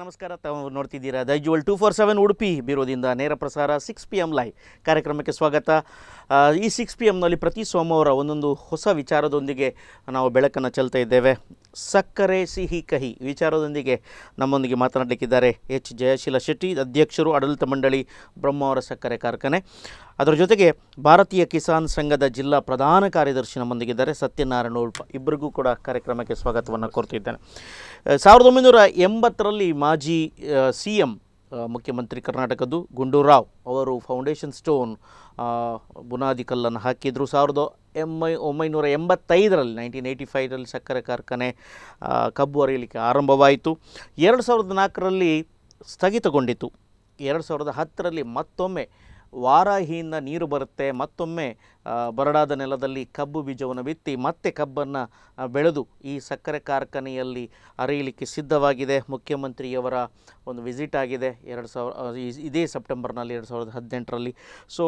ನಮಸ್ಕಾರ ತಾವು ನೋಡ್ತಿದ್ದೀರಾ ದೈಜುವಲ್ ಟೂ ಫೋರ್ ಸೆವೆನ್ ಉಡುಪಿ ಬೀರೋದಿಂದ ನೇರ ಪ್ರಸಾರ ಸಿಕ್ಸ್ ಪಿ ಎಮ್ ಲೈವ್ ಕಾರ್ಯಕ್ರಮಕ್ಕೆ ಸ್ವಾಗತ ಆ, ಈ ಸಿಕ್ಸ್ ಪಿ ಎಮ್ನಲ್ಲಿ ಪ್ರತಿ ಸೋಮವಾರ ಒಂದೊಂದು ಹೊಸ ವಿಚಾರದೊಂದಿಗೆ ನಾವು ಬೆಳಕನ್ನು ಚೆಲ್ತಾ ಇದ್ದೇವೆ ಸಕ್ಕರೆ ಸಿಹಿ ಕಹಿ ವಿಚಾರದೊಂದಿಗೆ ನಮ್ಮೊಂದಿಗೆ ಮಾತನಾಡಲಿಕ್ಕಿದ್ದಾರೆ ಎಚ್ ಜಯಶೀಲ ಶೆಟ್ಟಿ ಅಧ್ಯಕ್ಷರು ಆಡಳಿತ ಮಂಡಳಿ ಬ್ರಹ್ಮಾವರ ಸಕ್ಕರೆ ಕಾರ್ಖಾನೆ ಅದರ ಜೊತೆಗೆ ಭಾರತೀಯ ಕಿಸಾನ್ ಸಂಘದ ಜಿಲ್ಲಾ ಪ್ರಧಾನ ಕಾರ್ಯದರ್ಶಿ ನಮ್ಮೊಂದಿಗಿದ್ದಾರೆ ಸತ್ಯನಾರಾಯಣ ಉಳ್ಪ ಇಬ್ಬರಿಗೂ ಕೂಡ ಕಾರ್ಯಕ್ರಮಕ್ಕೆ ಸ್ವಾಗತವನ್ನು ಕೋರ್ತಿದ್ದೇನೆ ಆ, ಸಾವಿರದ ಒಂಬೈನೂರ ಎಂಬತ್ತರಲ್ಲಿ ಮಾಜಿ ಸಿ ಎಂ ಮುಖ್ಯಮಂತ್ರಿ ಕರ್ನಾಟಕದ್ದು ಗುಂಡೂರಾವ್ ಅವರು ಫೌಂಡೇಶನ್ ಸ್ಟೋನ್ ಆ, ಬುನಾದಿ ಕಲ್ಲನ್ನು ಹಾಕಿದರು ಸಾವಿರದ ಎಂಬೈ ಒಂಬೈನೂರ ಎಂಬತ್ತೈದರಲ್ಲಿ ನೈನ್ಟೀನ್ ಏಯ್ಟಿ ಫೈವ್ರಲ್ಲಿ ಸಕ್ಕರೆ ಕಾರ್ಖಾನೆ ಆ, ಕಬ್ಬು ಅರಿಯಲಿಕ್ಕೆ ಆರಂಭವಾಯಿತು ಎರಡು ಸಾವಿರದ ನಾಲ್ಕರಲ್ಲಿ ಸ್ಥಗಿತಗೊಂಡಿತು ಎರಡು ಸಾವಿರದ ಹತ್ತರಲ್ಲಿ ಮತ್ತೊಮ್ಮೆ ವಾರಾಹಿಯಿಂದ ನೀರು ಬರುತ್ತೆ ಮತ್ತೊಮ್ಮೆ ಆ, ಬರಡಾದ ನೆಲದಲ್ಲಿ ಕಬ್ಬು ಬೀಜವನ್ನು ಬಿತ್ತಿ ಮತ್ತೆ ಕಬ್ಬನ್ನು ಆ, ಬೆಳೆದು ಈ ಸಕ್ಕರೆ ಕಾರ್ಖಾನೆಯಲ್ಲಿ ಅರಿಯಲಿಕ್ಕೆ ಸಿದ್ಧವಾಗಿದೆ ಮುಖ್ಯಮಂತ್ರಿಯವರ ಒಂದು ವಿಸಿಟ್ ಆಗಿದೆ ಎರಡು ಸಾವಿರ ಆ, ಈ- ಇದೇ ಸೆಪ್ಟೆಂಬರ್ನಲ್ಲಿ ಎರಡು ಸಾವಿರದ ಹದಿನೆಂಟರಲ್ಲಿ ಸೊ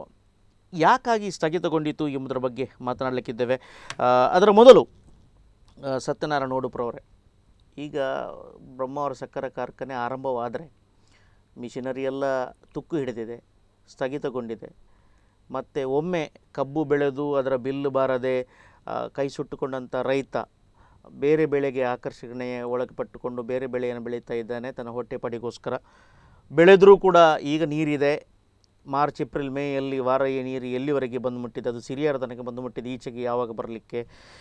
ಯಾಕಾಗಿ ಸ್ಥಗಿತಗೊಂಡಿತು ಎಂಬುದರ ಬಗ್ಗೆ ಮಾತನಾಡಲಿಕ್ಕಿದ್ದೇವೆ ಆ, ಅದರ ಮೊದಲು ಆ, ಸತ್ಯನಾರಾಯಣ ಉಡುಪ್ರವರೇ ಈಗ ಬ್ರಹ್ಮಾವರ ಸಕ್ಕರೆ ಕಾರ್ಖಾನೆ ಆರಂಭವಾದರೆ ಮಿಷಿನರಿ ಎಲ್ಲ ತುಕ್ಕು ಹಿಡಿದಿದೆ ಸ್ಥಗಿತಗೊಂಡಿದೆ ಮತ್ತು ಒಮ್ಮೆ ಕಬ್ಬು ಬೆಳೆದು ಅದರ ಬಿಲ್ಲು ಬಾರದೆ ಆ, ಕೈ ಸುಟ್ಟುಕೊಂಡಂಥ ರೈತ ಬೇರೆ ಬೆಳೆಗೆ ಆಕರ್ಷಣೆ ಒಳಪಟ್ಟುಕೊಂಡು ಬೇರೆ ಬೆಳೆಯನ್ನು ಬೆಳೀತಾ ಇದ್ದಾನೆ ತನ್ನ ಹೊಟ್ಟೆಪಾಡಿಗೋಸ್ಕರ ಬೆಳೆದರೂ ಕೂಡ ಈಗ ನೀರಿದೆ ಮಾರ್ಚ್ ಏಪ್ರಿಲ್ ಮೇಯಲ್ಲಿ ವಾರ ಈ ನೀರು ಎಲ್ಲಿವರೆಗೆ ಬಂದು ಮುಟ್ಟಿದೆ ಅದು ಸಿರಿಯರ ತನಕ ಬಂದು ಮುಟ್ಟಿದೆ ಈಚೆಗೆ ಯಾವಾಗ ಬರಲಿಕ್ಕೆ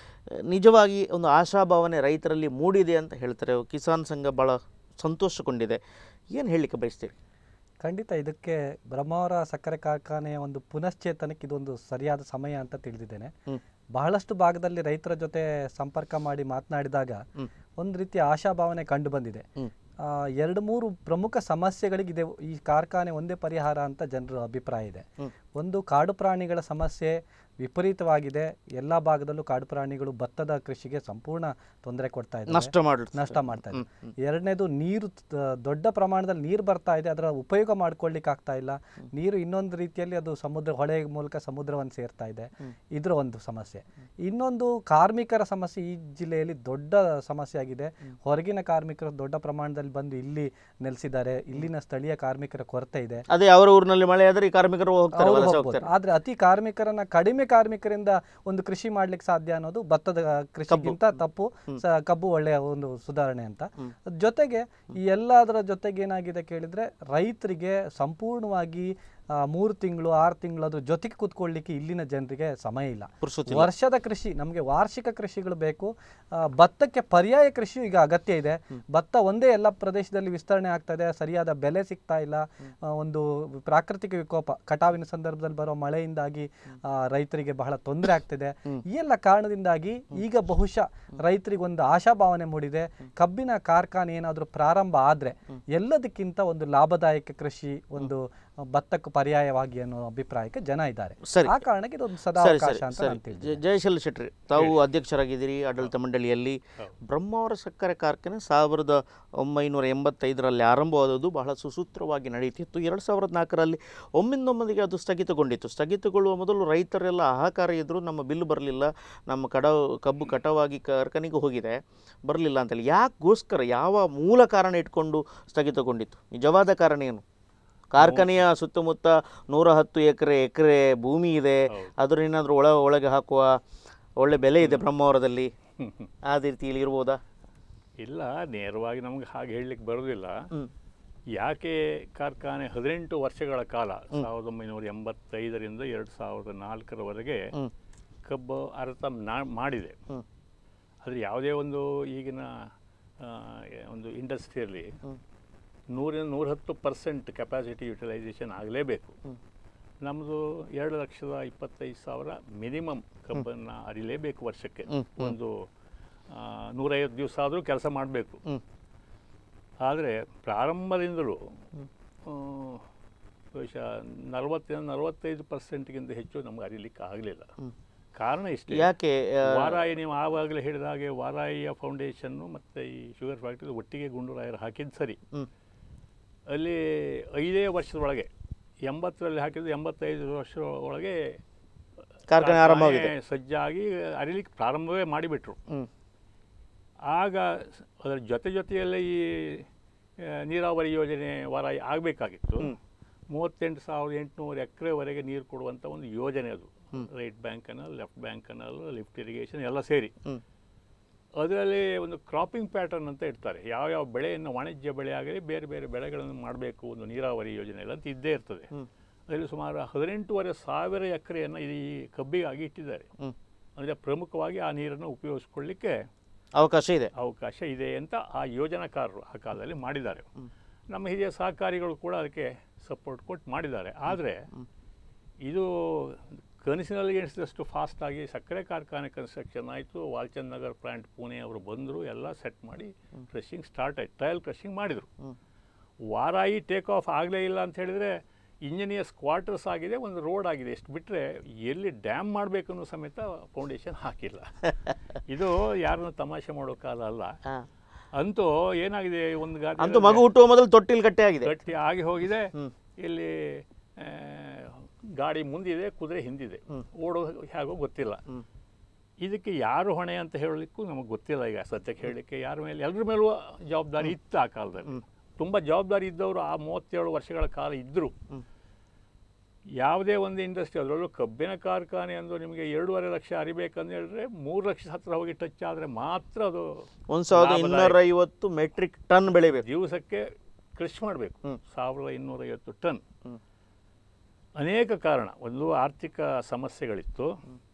ನಿಜವಾಗಿ ಒಂದು ಆಶಾಭಾವನೆ ರೈತರಲ್ಲಿ ಮೂಡಿದೆ ಅಂತ ಹೇಳ್ತಾರೆ ಕಿಸಾನ್ ಸಂಘ ಭಾಳ ಸಂತೋಷಗೊಂಡಿದೆ ಏನು ಹೇಳಲಿಕ್ಕೆ ಬಯಸ್ತೀರಿ ಖಂಡಿತ ಇದಕ್ಕೆ ಬ್ರಹ್ಮಾವರ ಸಕ್ಕರೆ ಕಾರ್ಖಾನೆಯ ಒಂದು ಪುನಶ್ಚೇತನಕ್ಕೆ ಇದೊಂದು ಸರಿಯಾದ ಸಮಯ ಅಂತ ತಿಳಿದಿದ್ದೇನೆ ಹ್ಮ್. ಬಹಳಷ್ಟು ಭಾಗದಲ್ಲಿ ರೈತರ ಜೊತೆ ಸಂಪರ್ಕ ಮಾಡಿ ಮಾತನಾಡಿದಾಗ ಹ್ಮ್. ಒಂದು ರೀತಿಯ ಆಶಾಭಾವನೆ ಕಂಡು ಬಂದಿದೆ ಹ್ಮ್. ಆ, ಎರಡು ಮೂರು ಪ್ರಮುಖ ಸಮಸ್ಯೆಗಳಿಗಿದೆ ಈ ಕಾರ್ಖಾನೆ ಒಂದೇ ಪರಿಹಾರ ಅಂತ ಜನರ ಅಭಿಪ್ರಾಯ ಇದೆ ಹ್ಮ್. ಒಂದು ಕಾಡು ಪ್ರಾಣಿಗಳ ಸಮಸ್ಯೆ ವಿಪರೀತವಾಗಿದೆ ಎಲ್ಲ ಭಾಗದಲ್ಲೂ ಕಾಡು ಪ್ರಾಣಿಗಳು ಭತ್ತದ ಕೃಷಿಗೆ ಸಂಪೂರ್ಣ ತೊಂದರೆ ಕೊಡ್ತಾ ಇದೆ ನಷ್ಟ ಮಾಡಿ ನಷ್ಟ ಮಾಡ್ತಾ ಇದೆ ಎರಡನೇದು ನೀರು ತ- ದೊಡ್ಡ ಪ್ರಮಾಣದಲ್ಲಿ ನೀರು ಬರ್ತಾ ಇದೆ ಅದರ ಉಪಯೋಗ ಮಾಡ್ಕೊಳ್ಳಿಕ್ಕೆ ಆಗ್ತಾ ಇಲ್ಲ ನೀರು ಇನ್ನೊಂದು ರೀತಿಯಲ್ಲಿ ಅದು ಸಮುದ್ರ ಹೊಳೆ ಮೂಲಕ ಸಮುದ್ರವನ್ನು ಸೇರ್ತಾ ಇದೆ ಇದರ ಒಂದು ಸಮಸ್ಯೆ ಇನ್ನೊಂದು ಕಾರ್ಮಿಕರ ಸಮಸ್ಯೆ ಈ ಜಿಲ್ಲೆಯಲ್ಲಿ ದೊಡ್ಡ ಸಮಸ್ಯೆ ಆಗಿದೆ ಹೊರಗಿನ ಕಾರ್ಮಿಕರು ದೊಡ್ಡ ಪ್ರಮಾಣದಲ್ಲಿ ಬಂದು ಇಲ್ಲಿ ನೆಲೆಸಿದ್ದಾರೆ ಇಲ್ಲಿನ ಸ್ಥಳೀಯ ಕಾರ್ಮಿಕರ ಕೊರತೆ ಇದೆ ಅದೇ ಅವರ ಊರಿನಲ್ಲಿ ಮಳೆ ಆದರೆ ಈ ಕಾರ್ಮಿಕರು ಹೋಗ್ತಾರೆ ಅವ್ರು ವಲಸೆ ಹೋಗ್ಬೋದು. ಹೋಗ್ತಾರೆ ಆದ್ರೆ ಅತಿ ಕಾರ್ಮಿಕರನ್ನ ಕಡಿಮೆ ಕಾರ್ಮಿಕರಿಂದ ಒಂದು ಕೃಷಿ ಮಾಡ್ಲಿಕ್ಕೆ ಸಾಧ್ಯ ಅನ್ನೋದು ಭತ್ತದ ಕೃಷಿಗಿಂತ ತಪ್ಪು ಸ- ಕಬ್ಬು ಒಳ್ಳೆಯ ಒಂದು ಸುಧಾರಣೆ ಅಂತ ಜೊತೆಗೆ ಈ ಎಲ್ಲದರ ಜೊತೆಗೆ ಏನಾಗಿದೆ ಕೇಳಿದ್ರೆ ರೈತರಿಗೆ ಸಂಪೂರ್ಣವಾಗಿ ಆ, ಮೂರು ತಿಂಗಳು ಆರು ತಿಂಗಳು ಅದ್ರ ಜೊತೆಗೆ ಕೂತ್ಕೊಳ್ಳಿಕ್ಕೆ ಇಲ್ಲಿನ ಜನರಿಗೆ ಸಮಯ ಇಲ್ಲ ಪುರ್ಸೊತ್ತಿಲ್ಲ. ವರ್ಷದ ಕೃಷಿ ನಮಗೆ ವಾರ್ಷಿಕ ಕೃಷಿಗಳು ಬೇಕು ಆ, ಭತ್ತಕ್ಕೆ ಪರ್ಯಾಯ ಕೃಷಿ ಈಗ ಅಗತ್ಯ ಇದೆ ಭತ್ತ ಒಂದೇ ಎಲ್ಲ ಪ್ರದೇಶದಲ್ಲಿ ವಿಸ್ತರಣೆ ಆಗ್ತಾ ಇದೆ ಸರಿಯಾದ ಬೆಲೆ ಸಿಗ್ತಾ ಇಲ್ಲ ಆ, ಒಂದು ಪ್ರಾಕೃತಿಕ ವಿಕೋಪ ಕಟಾವಿನ ಸಂದರ್ಭದಲ್ಲಿ ಬರೋ ಮಳೆಯಿಂದಾಗಿ ಆ, ರೈತರಿಗೆ ಬಹಳ ತೊಂದರೆ ಆಗ್ತಿದೆ ಈ ಎಲ್ಲ ಕಾರಣದಿಂದಾಗಿ ಈಗ ಬಹುಶಃ ರೈತರಿಗೆ ಒಂದು ಆಶಾಭಾವನೆ ಮೂಡಿದೆ ಕಬ್ಬಿನ ಕಾರ್ಖಾನೆ ಏನಾದರೂ ಪ್ರಾರಂಭ ಆದ್ರೆ ಎಲ್ಲದಕ್ಕಿಂತ ಒಂದು ಲಾಭದಾಯಕ ಕೃಷಿ ಒಂದು ಆ, ಭತ್ತಕ್ಕೆ ಪರ್ಯಾಯವಾಗಿ ಅನ್ನೋ ಅಭಿಪ್ರಾಯಕ್ಕೆ ಜನ ಇದ್ದಾರೆ ಸರಿ. ಆ ಕಾರಣಕ್ಕೆ ಇದೊಂದು ಸದಾ ಸರಿ ಅವಕಾಶ ಸರಿ ಅಂತ ಸರಿ ನಾನು ತಿಳಿದೆ ಜ- ಜಯಶೀಲ ಶೆಟ್ಟಿ ತಾವು ಅಧ್ಯಕ್ಷರಾಗಿದ್ದೀರಿ ಆಡಳಿತ ಮಂಡಳಿಯಲ್ಲಿ ಬ್ರಹ್ಮಾವರ ಸಕ್ಕರೆ ಕಾರ್ಖಾನೆ ಸಾವಿರದ ಒಂಬೈನೂರ ಎಂಬತ್ತೈದರಲ್ಲಿ ಆರಂಭವಾದದ್ದು ಬಹಳ ಸುಸೂತ್ರವಾಗಿ ನಡೀತಿತ್ತು ಎರಡು ಸಾವಿರದ ನಾಲ್ಕರಲ್ಲಿ ಒಮ್ಮಿಂದೊಮ್ಮಿಗೆ ಅದು ಸ್ಥಗಿತಗೊಂಡಿತ್ತು ಸ್ಥಗಿತಗೊಳ್ಳುವ ಮೊದಲು ರೈತರೆಲ್ಲ ಹಾಹಾಕಾರ ಇದ್ದರು ನಮ್ಮ ಬಿಲ್ಲು ಬರಲಿಲ್ಲ ನಮ್ಮ ಕಡಾವು ಕಬ್ಬು ಕಟಾವಾಗಿ ಕಾರ್ಖಾನೆಗೆ ಹೋಗಿದೆ ಬರಲಿಲ್ಲ ಅಂತೇಳಿ ಯಾಕೋಸ್ಕರ ಯಾವ ಮೂಲ ಕಾರಣ ಇಟ್ಕೊಂಡು ಸ್ಥಗಿತಗೊಂಡಿತ್ತು ನಿಜವಾದ ಕಾರಣ ಏನು ಕಾರ್ಖಾನೆಯ ಸುತ್ತಮುತ್ತ ನೂರ ಹತ್ತು ಎಕರೆ ಎಕರೆ ಭೂಮಿ ಇದೆ ಅದರ ಏನಾದರೂ ಒಳ ಒಳಗೆ ಹಾಕುವ ಒಳ್ಳೆ ಬೆಲೆ ಇದೆ ಬ್ರಹ್ಮಾವರದಲ್ಲಿ ಆ ರೀತಿಯಲ್ಲಿ ಇರ್ಬೋದಾ ಇಲ್ಲ ನೇರವಾಗಿ ನಮ್ಗೆ ಹಾಗೆ ಹೇಳಲಿಕ್ಕೆ ಬರೋದಿಲ್ಲ ಹ್ಮ್. ಯಾಕೆ ಕಾರ್ಖಾನೆ ಹದಿನೆಂಟು ವರ್ಷಗಳ ಕಾಲ ಸಾವಿರದ ಒಂಬೈನೂರ ಎಂಬತ್ತೈದರಿಂದ ಎರಡು ಸಾವಿರದ ನಾಲ್ಕರವರೆಗೆ ಹ್ಮ್. ಕಬ್ಬು ಅರ್ಥ ನಾ- ಮಾಡಿದೆ ಹ್ಮ್. ಆದರೆ ಯಾವುದೇ ಒಂದು ಈಗಿನ ಆ, ಒಂದು ಇಂಡಸ್ಟ್ರಿಯಲ್ಲಿ ನೂರಿಂದ ನೂರ ಹತ್ತು ಪರ್ಸೆಂಟ್ ಕೆಪಾಸಿಟಿ ಯುಟಿಲೈಸೇಷನ್ ಆಗಲೇಬೇಕು ನಮ್ಮದು ಎರಡು ಲಕ್ಷದ ಇಪ್ಪತ್ತೈದು ಸಾವಿರ ಮಿನಿಮಮ್ ಕಬ್ಬನ್ನು ಅರಿಲೇಬೇಕು ವರ್ಷಕ್ಕೆ ಒಂದು ಆ, ನೂರೈವತ್ತು ದಿವಸ ಆದರೂ ಕೆಲಸ ಮಾಡಬೇಕು ಹ್ಮ್. ಆದರೆ ಪ್ರಾರಂಭದಿಂದಲೂ ಆ, ಬಹುಶಃ ನಲವತ್ತರಿಂದ ನಲವತ್ತೈದು ಪರ್ಸೆಂಟ್ಗಿಂತ ಹೆಚ್ಚು ನಮ್ಗೆ ಅರಿಲಿಕ್ಕೆ ಆಗಲಿಲ್ಲ ಕಾರಣ ಇಷ್ಟೇ ಯಾಕೆ ಆ, ವಾರಾಯಿ ನೀವು ಆವಾಗಲೇ ಹೇಳಿದ ಹಾಗೆ ವಾರಾಯಿಯ ಫೌಂಡೇಶನ್ನು ಮತ್ತು ಈ ಶುಗರ್ ಫ್ಯಾಕ್ಟ್ರಿ ಒಟ್ಟಿಗೆ ಗುಂಡೂರಾಯರು ಹಾಕಿದ್ದು ಸರಿ ಹ್ಮ್. ಅಲ್ಲಿ ಐದೇ ವರ್ಷದೊಳಗೆ ಎಂಬತ್ತರಲ್ಲಿ ಹಾಕಿದ್ದು ಎಂಬತ್ತೈದು ವರ್ಷ ಒಳಗೆ ಕಾರ್ಖಾನೆ ಆರಂಭವಾಗಿದೆ ಸಜ್ಜಾಗಿ ಅರಿಲಿಕ್ಕೆ ಪ್ರಾರಂಭವೇ ಮಾಡಿಬಿಟ್ರು ಹ್ಮ್. ಆಗ ಸ- ಅದರ ಜೊತೆ ಜೊತೆಯಲ್ಲೇ ಈ ಆ, ನೀರಾವರಿ ಯೋಜನೆ ವಾರ ಆಗಬೇಕಾಗಿತ್ತು ಮೂವತ್ತೆಂಟು ಸಾವಿರದ ಎಂಟುನೂರು ಎಕರೆವರೆಗೆ ನೀರು ಕೊಡುವಂಥ ಒಂದು ಯೋಜನೆ ಅದು right bank canal left bank canal lift irrigation ಎಲ್ಲ ಸೇರಿ ಹ್ಮ್. ಅದರಲ್ಲಿ ಒಂದು ಕ್ರಾಪಿಂಗ್ ಪ್ಯಾಟರ್ನ್ ಅಂತ ಇಡ್ತಾರೆ ಯಾವ್ಯಾವ ಬೆಳೆಯನ್ನು ವಾಣಿಜ್ಯ ಬೆಳೆ ಆಗಲಿ ಬೇರೆ ಬೇರೆ ಬೆಳೆಗಳನ್ನು ಮಾಡಬೇಕು ಒಂದು ನೀರಾವರಿ ಯೋಜನೆಯಲ್ಲಿ ಅಂತ ಇದ್ದೇ ಇರ್ತದೆ ಹ್ಮ್. ಅದರಲ್ಲಿ ಸುಮಾರು ಹದಿನೆಂಟೂವರೆ ಸಾವಿರ ಎಕರೆಯನ್ನು ಈ ಕಬ್ಬಿಗಾಗಿ ಇಟ್ಟಿದ್ದಾರೆ ಹ್ಮ್. ಅಂದರೆ ಪ್ರಮುಖವಾಗಿ ಆ ನೀರನ್ನು ಉಪಯೋಗಿಸ್ಕೊಳ್ಳಿಕ್ಕೆ ಅವಕಾಶ ಇದೆ ಅವಕಾಶ ಇದೆ ಅಂತ ಆ ಯೋಜನಾಕಾರರು ಆ ಕಾಲದಲ್ಲಿ ಮಾಡಿದ್ದಾರೆ ನಮ್ಮ ಹಿರಿಯ ಸಹಕಾರಿಗಳು ಕೂಡ ಅದಕ್ಕೆ ಸಪೋರ್ಟ್ ಕೊಟ್ಟು ಮಾಡಿದ್ದಾರೆ ಆದರೆ ಇದು ಕನಸಿನಲ್ಲಿ ಎಣಿಸಿದಷ್ಟು ಫಾಸ್ಟಾಗಿ ಸಕ್ಕರೆ ಕಾರ್ಖಾನೆ ಕನ್ಸ್ಟ್ರಕ್ಷನ್ ಆಯಿತು ವಾಲ್ಚಂದ್ ನಗರ್ ಪ್ಲಾಂಟ್ ಪುಣೆ ಅವರು ಬಂದರು ಎಲ್ಲ ಸೆಟ್ ಮಾಡಿ ಕ್ರಷಿಂಗ್ ಸ್ಟಾರ್ಟ್ ಆಯ್ತು ಟ್ರಯಲ್ ಕ್ರಷಿಂಗ್ ಮಾಡಿದರು ಹ್ಮ್. ವಾರಾಯಿ ಟೇಕ್ ಆಫ್ ಆಗಲೇ ಇಲ್ಲ ಅಂತ ಹೇಳಿದರೆ ಇಂಜಿನಿಯರ್ಸ್ ಕ್ವಾರ್ಟರ್ಸ್ ಆಗಿದೆ ಒಂದು ರೋಡ್ ಆಗಿದೆ ಎಷ್ಟು ಬಿಟ್ಟರೆ ಎಲ್ಲಿ ಡ್ಯಾಮ್ ಮಾಡಬೇಕನ್ನೋ ಸಮೇತ ಫೌಂಡೇಶನ್ ಹಾಕಿಲ್ಲ ಇದು ಯಾರನ್ನು ತಮಾಷೆ ಮಾಡೋ ಕಾಲ ಅಲ್ಲ ಹಾ. ಅಂತೂ ಏನಾಗಿದೆ ಒಂದು ಗಾಡಿ ಅಂತೂ ಮಗು ಹುಟ್ಟುವ ಮೊದಲು ತೊಟ್ಟಿಲ್ ಗಟ್ಟೆ ಆಗಿದೆ ಗಟ್ಟಿ ಆಗಿ ಹೋಗಿದೆ ಹ್ಮ್. ಇಲ್ಲಿ ಆ, ಗಾಡಿ ಮುಂದಿದೆ ಕುದುರೆ ಹಿಂದಿದೆ ಹ್ಮ್. ಓಡೋ ಹೇಗೋ ಗೊತ್ತಿಲ್ಲ ಹ್ಮ್. ಇದಕ್ಕೆ ಯಾರು ಹೊಣೆ ಅಂತ ಹೇಳಲಿಕ್ಕೂ ನಮಗೆ ಗೊತ್ತಿಲ್ಲ ಈಗ ಸದ್ಯಕ್ಕೆ ಹೇಳಲಿಕ್ಕೆ ಯಾರ ಮೇಲೆ ಎಲ್ಲರ ಮೇಲೂ ಜವಾಬ್ದಾರಿ ಇತ್ತು ಆ ಕಾಲದಲ್ಲಿ ತುಂಬ ಜವಾಬ್ದಾರಿ ಇದ್ದವರು ಆ ಮೂವತ್ತೇಳು ವರ್ಷಗಳ ಕಾಲ ಇದ್ದರು ಹ್ಮ್. ಯಾವುದೇ ಒಂದು ಇಂಡಸ್ಟ್ರಿ ಅದರಲ್ಲೂ ಕಬ್ಬಿನ ಕಾರ್ಖಾನೆ ಅಂದು ನಿಮಗೆ ಎರಡೂವರೆ ಲಕ್ಷ ಅರಿಬೇಕಂತ ಹೇಳಿದ್ರೆ ಮೂರು ಲಕ್ಷ ಹತ್ರ ಹೋಗಿ ಟಚ್ ಆದರೆ ಮಾತ್ರ ಅದು ಒಂದ್ ಸಾವಿರದ ಲಾಭದಾಯಕ. ಇನ್ನೂರ ಐವತ್ತು ಮೆಟ್ರಿಕ್ ಟನ್ ಬೆಳಿಬೇಕು ದಿವಸಕ್ಕೆ ಕೃಷಿ ಮಾಡಬೇಕು ಹ್ಮ್. ಸಾವಿರದ ಇನ್ನೂರೈವತ್ತು ಟನ್ ಹ್ಮ್. ಅನೇಕ ಕಾರಣ ಒಂದು ಆರ್ಥಿಕ ಸಮಸ್ಯೆಗಳಿತ್ತು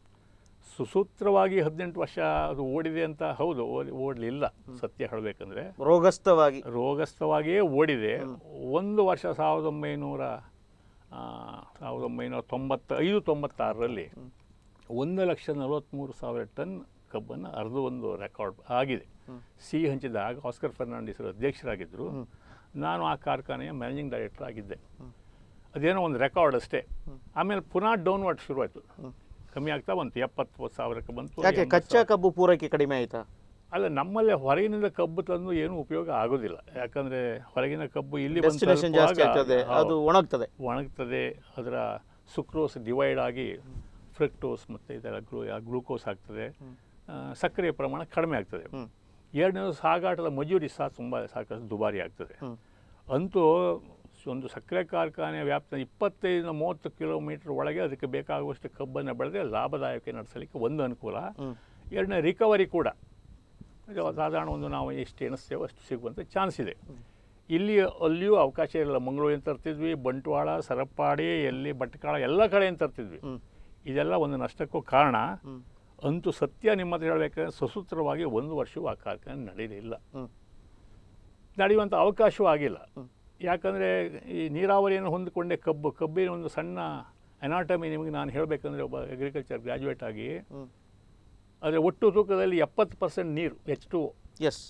ಸುಸೂತ್ರವಾಗಿ ಹದಿನೆಂಟು ವರ್ಷ ಅದು ಓಡಿದೆ ಅಂತ ಹೌದು ಓಡಿ ಓಡಲಿಲ್ಲ ಸತ್ಯ ಹೇಳಬೇಕಂದ್ರೆ ರೋಗಸ್ಥವಾಗಿ ರೋಗಸ್ಥವಾಗಿಯೇ ಓಡಿದೆ ಒಂದು ವರ್ಷ ಸಾವಿರದ ಒಂಬೈನೂರ ಆ, ಸಾವಿರದ ಒಂಬೈನೂರ ತೊಂಬತ್ತ ಐದು ತೊಂಬತ್ತಾರರಲ್ಲಿ ಒಂದು ಲಕ್ಷ ನಲವತ್ತ್ಮೂರು ಸಾವಿರ ಟನ್ ಕಬ್ಬನ್ನು ಅರ್ಧ ಒಂದು ರೆಕಾರ್ಡ್ ಆಗಿದೆ ಸಿ ಹಂಚಿದಾಗ ಆಸ್ಕರ್ ಫರ್ನಾಂಡಿಸ್ ಅವರು ಅಧ್ಯಕ್ಷರಾಗಿದ್ದರು ನಾನು ಆ ಕಾರ್ಖಾನೆಯ ಮ್ಯಾನೇಜಿಂಗ್ ಡೈರೆಕ್ಟರ್ ಆಗಿದ್ದೆ ಅದೇನೋ ಒಂದು ರೆಕಾರ್ಡ್ ಅಷ್ಟೇ ಆಮೇಲೆ ಪುನಃ ಡೌನ್ವರ್ಡ್ ಶುರುವಾಯಿತು ಕಮ್ಮಿ ಆಗ್ತಾ ಬಂತು ಎಪ್ಪತ್ತು ಸಾವಿರಕ್ಕೆ ಬಂತು ಯಾಕೆ ಎಂಬತ್ತು ಕಚ್ಚಾ ಕಬ್ಬು ಪೂರೈಕೆ ಕಡಿಮೆ ಆಯ್ತಾ ಅಲ್ಲ ನಮ್ಮಲ್ಲಿ ಹೊರಗಿನಿಂದ ಕಬ್ಬು ತಂದು ಏನು ಉಪಯೋಗ ಆಗೋದಿಲ್ಲ ಯಾಕಂದ್ರೆ ಹೊರಗಿನ ಕಬ್ಬು ಇಲ್ಲಿ ಬಂದು ಡೆಸ್ಟಿನೇಷನ್ ಜಾಸ್ತಿ ತಲುಪುವಾಗ ಆಗ್ತದೆ ಅದು ಹೌದು, ಒಣಗ್ತದೆ ಒಣಗ್ತದೆ ಅದರ ಸುಕ್ರೋಸ್ ಡಿವೈಡ್ ಆಗಿ ಫ್ರಕ್ಟೋಸ್ ಮತ್ತು ಇದರ ಗ್ಲೂ ಗ್ಲೂಕೋಸ್ ಆಗ್ತದೆ ಆ, ಸಕ್ಕರೆಯ ಪ್ರಮಾಣ ಕಡಿಮೆ ಆಗ್ತದೆ ಹ್ಮ್. ಎರಡನೇದು ಸಾಗಾಟದ ಮಜೂರಿ ಸಹ ತುಂಬ ಸಾಕಷ್ಟು ದುಬಾರಿ ಆಗ್ತದೆ ಹ್ಮ್. ಅಂತೂ ಒಂದು ಸಕ್ಕರೆ ಕಾರ್ಖಾನೆ ವ್ಯಾಪ್ತ ಇಪ್ಪತ್ತೈದು ಮೂವತ್ತು ಕಿಲೋಮೀಟರ್ ಒಳಗೆ ಅದಕ್ಕೆ ಬೇಕಾಗುವಷ್ಟು ಕಬ್ಬನ್ನು ಬೆಳೆದ್ರೆ ಲಾಭದಾಯಕ ನಡೆಸಲಿಕ್ಕೆ ಒಂದು ಅನುಕೂಲ ಹ್ಮ್. ಎರಡನೇ ರಿಕವರಿ ಕೂಡ ಇದು ಸಾಧಾರಣ ಒಂದು ನಾವು ಎಷ್ಟು ಎಣಿಸ್ತೇವೋ ಅಷ್ಟು ಸಿಗುವಂಥ ಚಾನ್ಸ್ ಇದೆ ಇಲ್ಲಿ ಅಲ್ಲಿಯೂ ಅವಕಾಶ ಇರಲಿಲ್ಲ ಮಂಗಳೂರಿಂದ ತರ್ತಿದ್ವಿ ಬಂಟ್ವಾಳ ಸರಪ್ಪಾಡಿ ಎಲ್ಲಿ ಭಟ್ಕಳ ಎಲ್ಲ ಕಡೆಯಿಂದ ತರ್ತಿದ್ವಿ ಹ್ಮ್. ಇದೆಲ್ಲ ಒಂದು ನಷ್ಟಕ್ಕೂ ಕಾರಣ ಹ್ಮ್. ಅಂತೂ ಸತ್ಯ ನಿಮ್ಮ ಹತ್ರ ಹೇಳಬೇಕಾದ್ರೆ ಸುಸೂತ್ರವಾಗಿ ಒಂದು ವರ್ಷವೂ ಆ ಕಾರ್ಖಾನೆ ನಡೆಯಲಿಲ್ಲ ಹ್ಮ್. ನಡೆಯುವಂಥ ಅವಕಾಶವೂ ಆಗಿಲ್ಲ ಯಾಕಂದರೆ ಈ ನೀರಾವರಿಯನ್ನು ಹೊಂದಿಕೊಂಡೆ ಕಬ್ಬು ಕಬ್ಬಿನ ಒಂದು ಸಣ್ಣ ಅನಾಟಮಿ ನಿಮಗೆ ನಾನು ಹೇಳಬೇಕಂದ್ರೆ ಒಬ್ಬ ಅಗ್ರಿಕಲ್ಚರ್ ಗ್ರ್ಯಾಜುಯೇಟ್ ಆಗಿ ಹ್ಮ್. ಆದರೆ ಒಟ್ಟು ತೂಕದಲ್ಲಿ ಎಪ್ಪತ್ತು ಪರ್ಸೆಂಟ್ ನೀರು ಎಚ್ ಟು ಎಸ್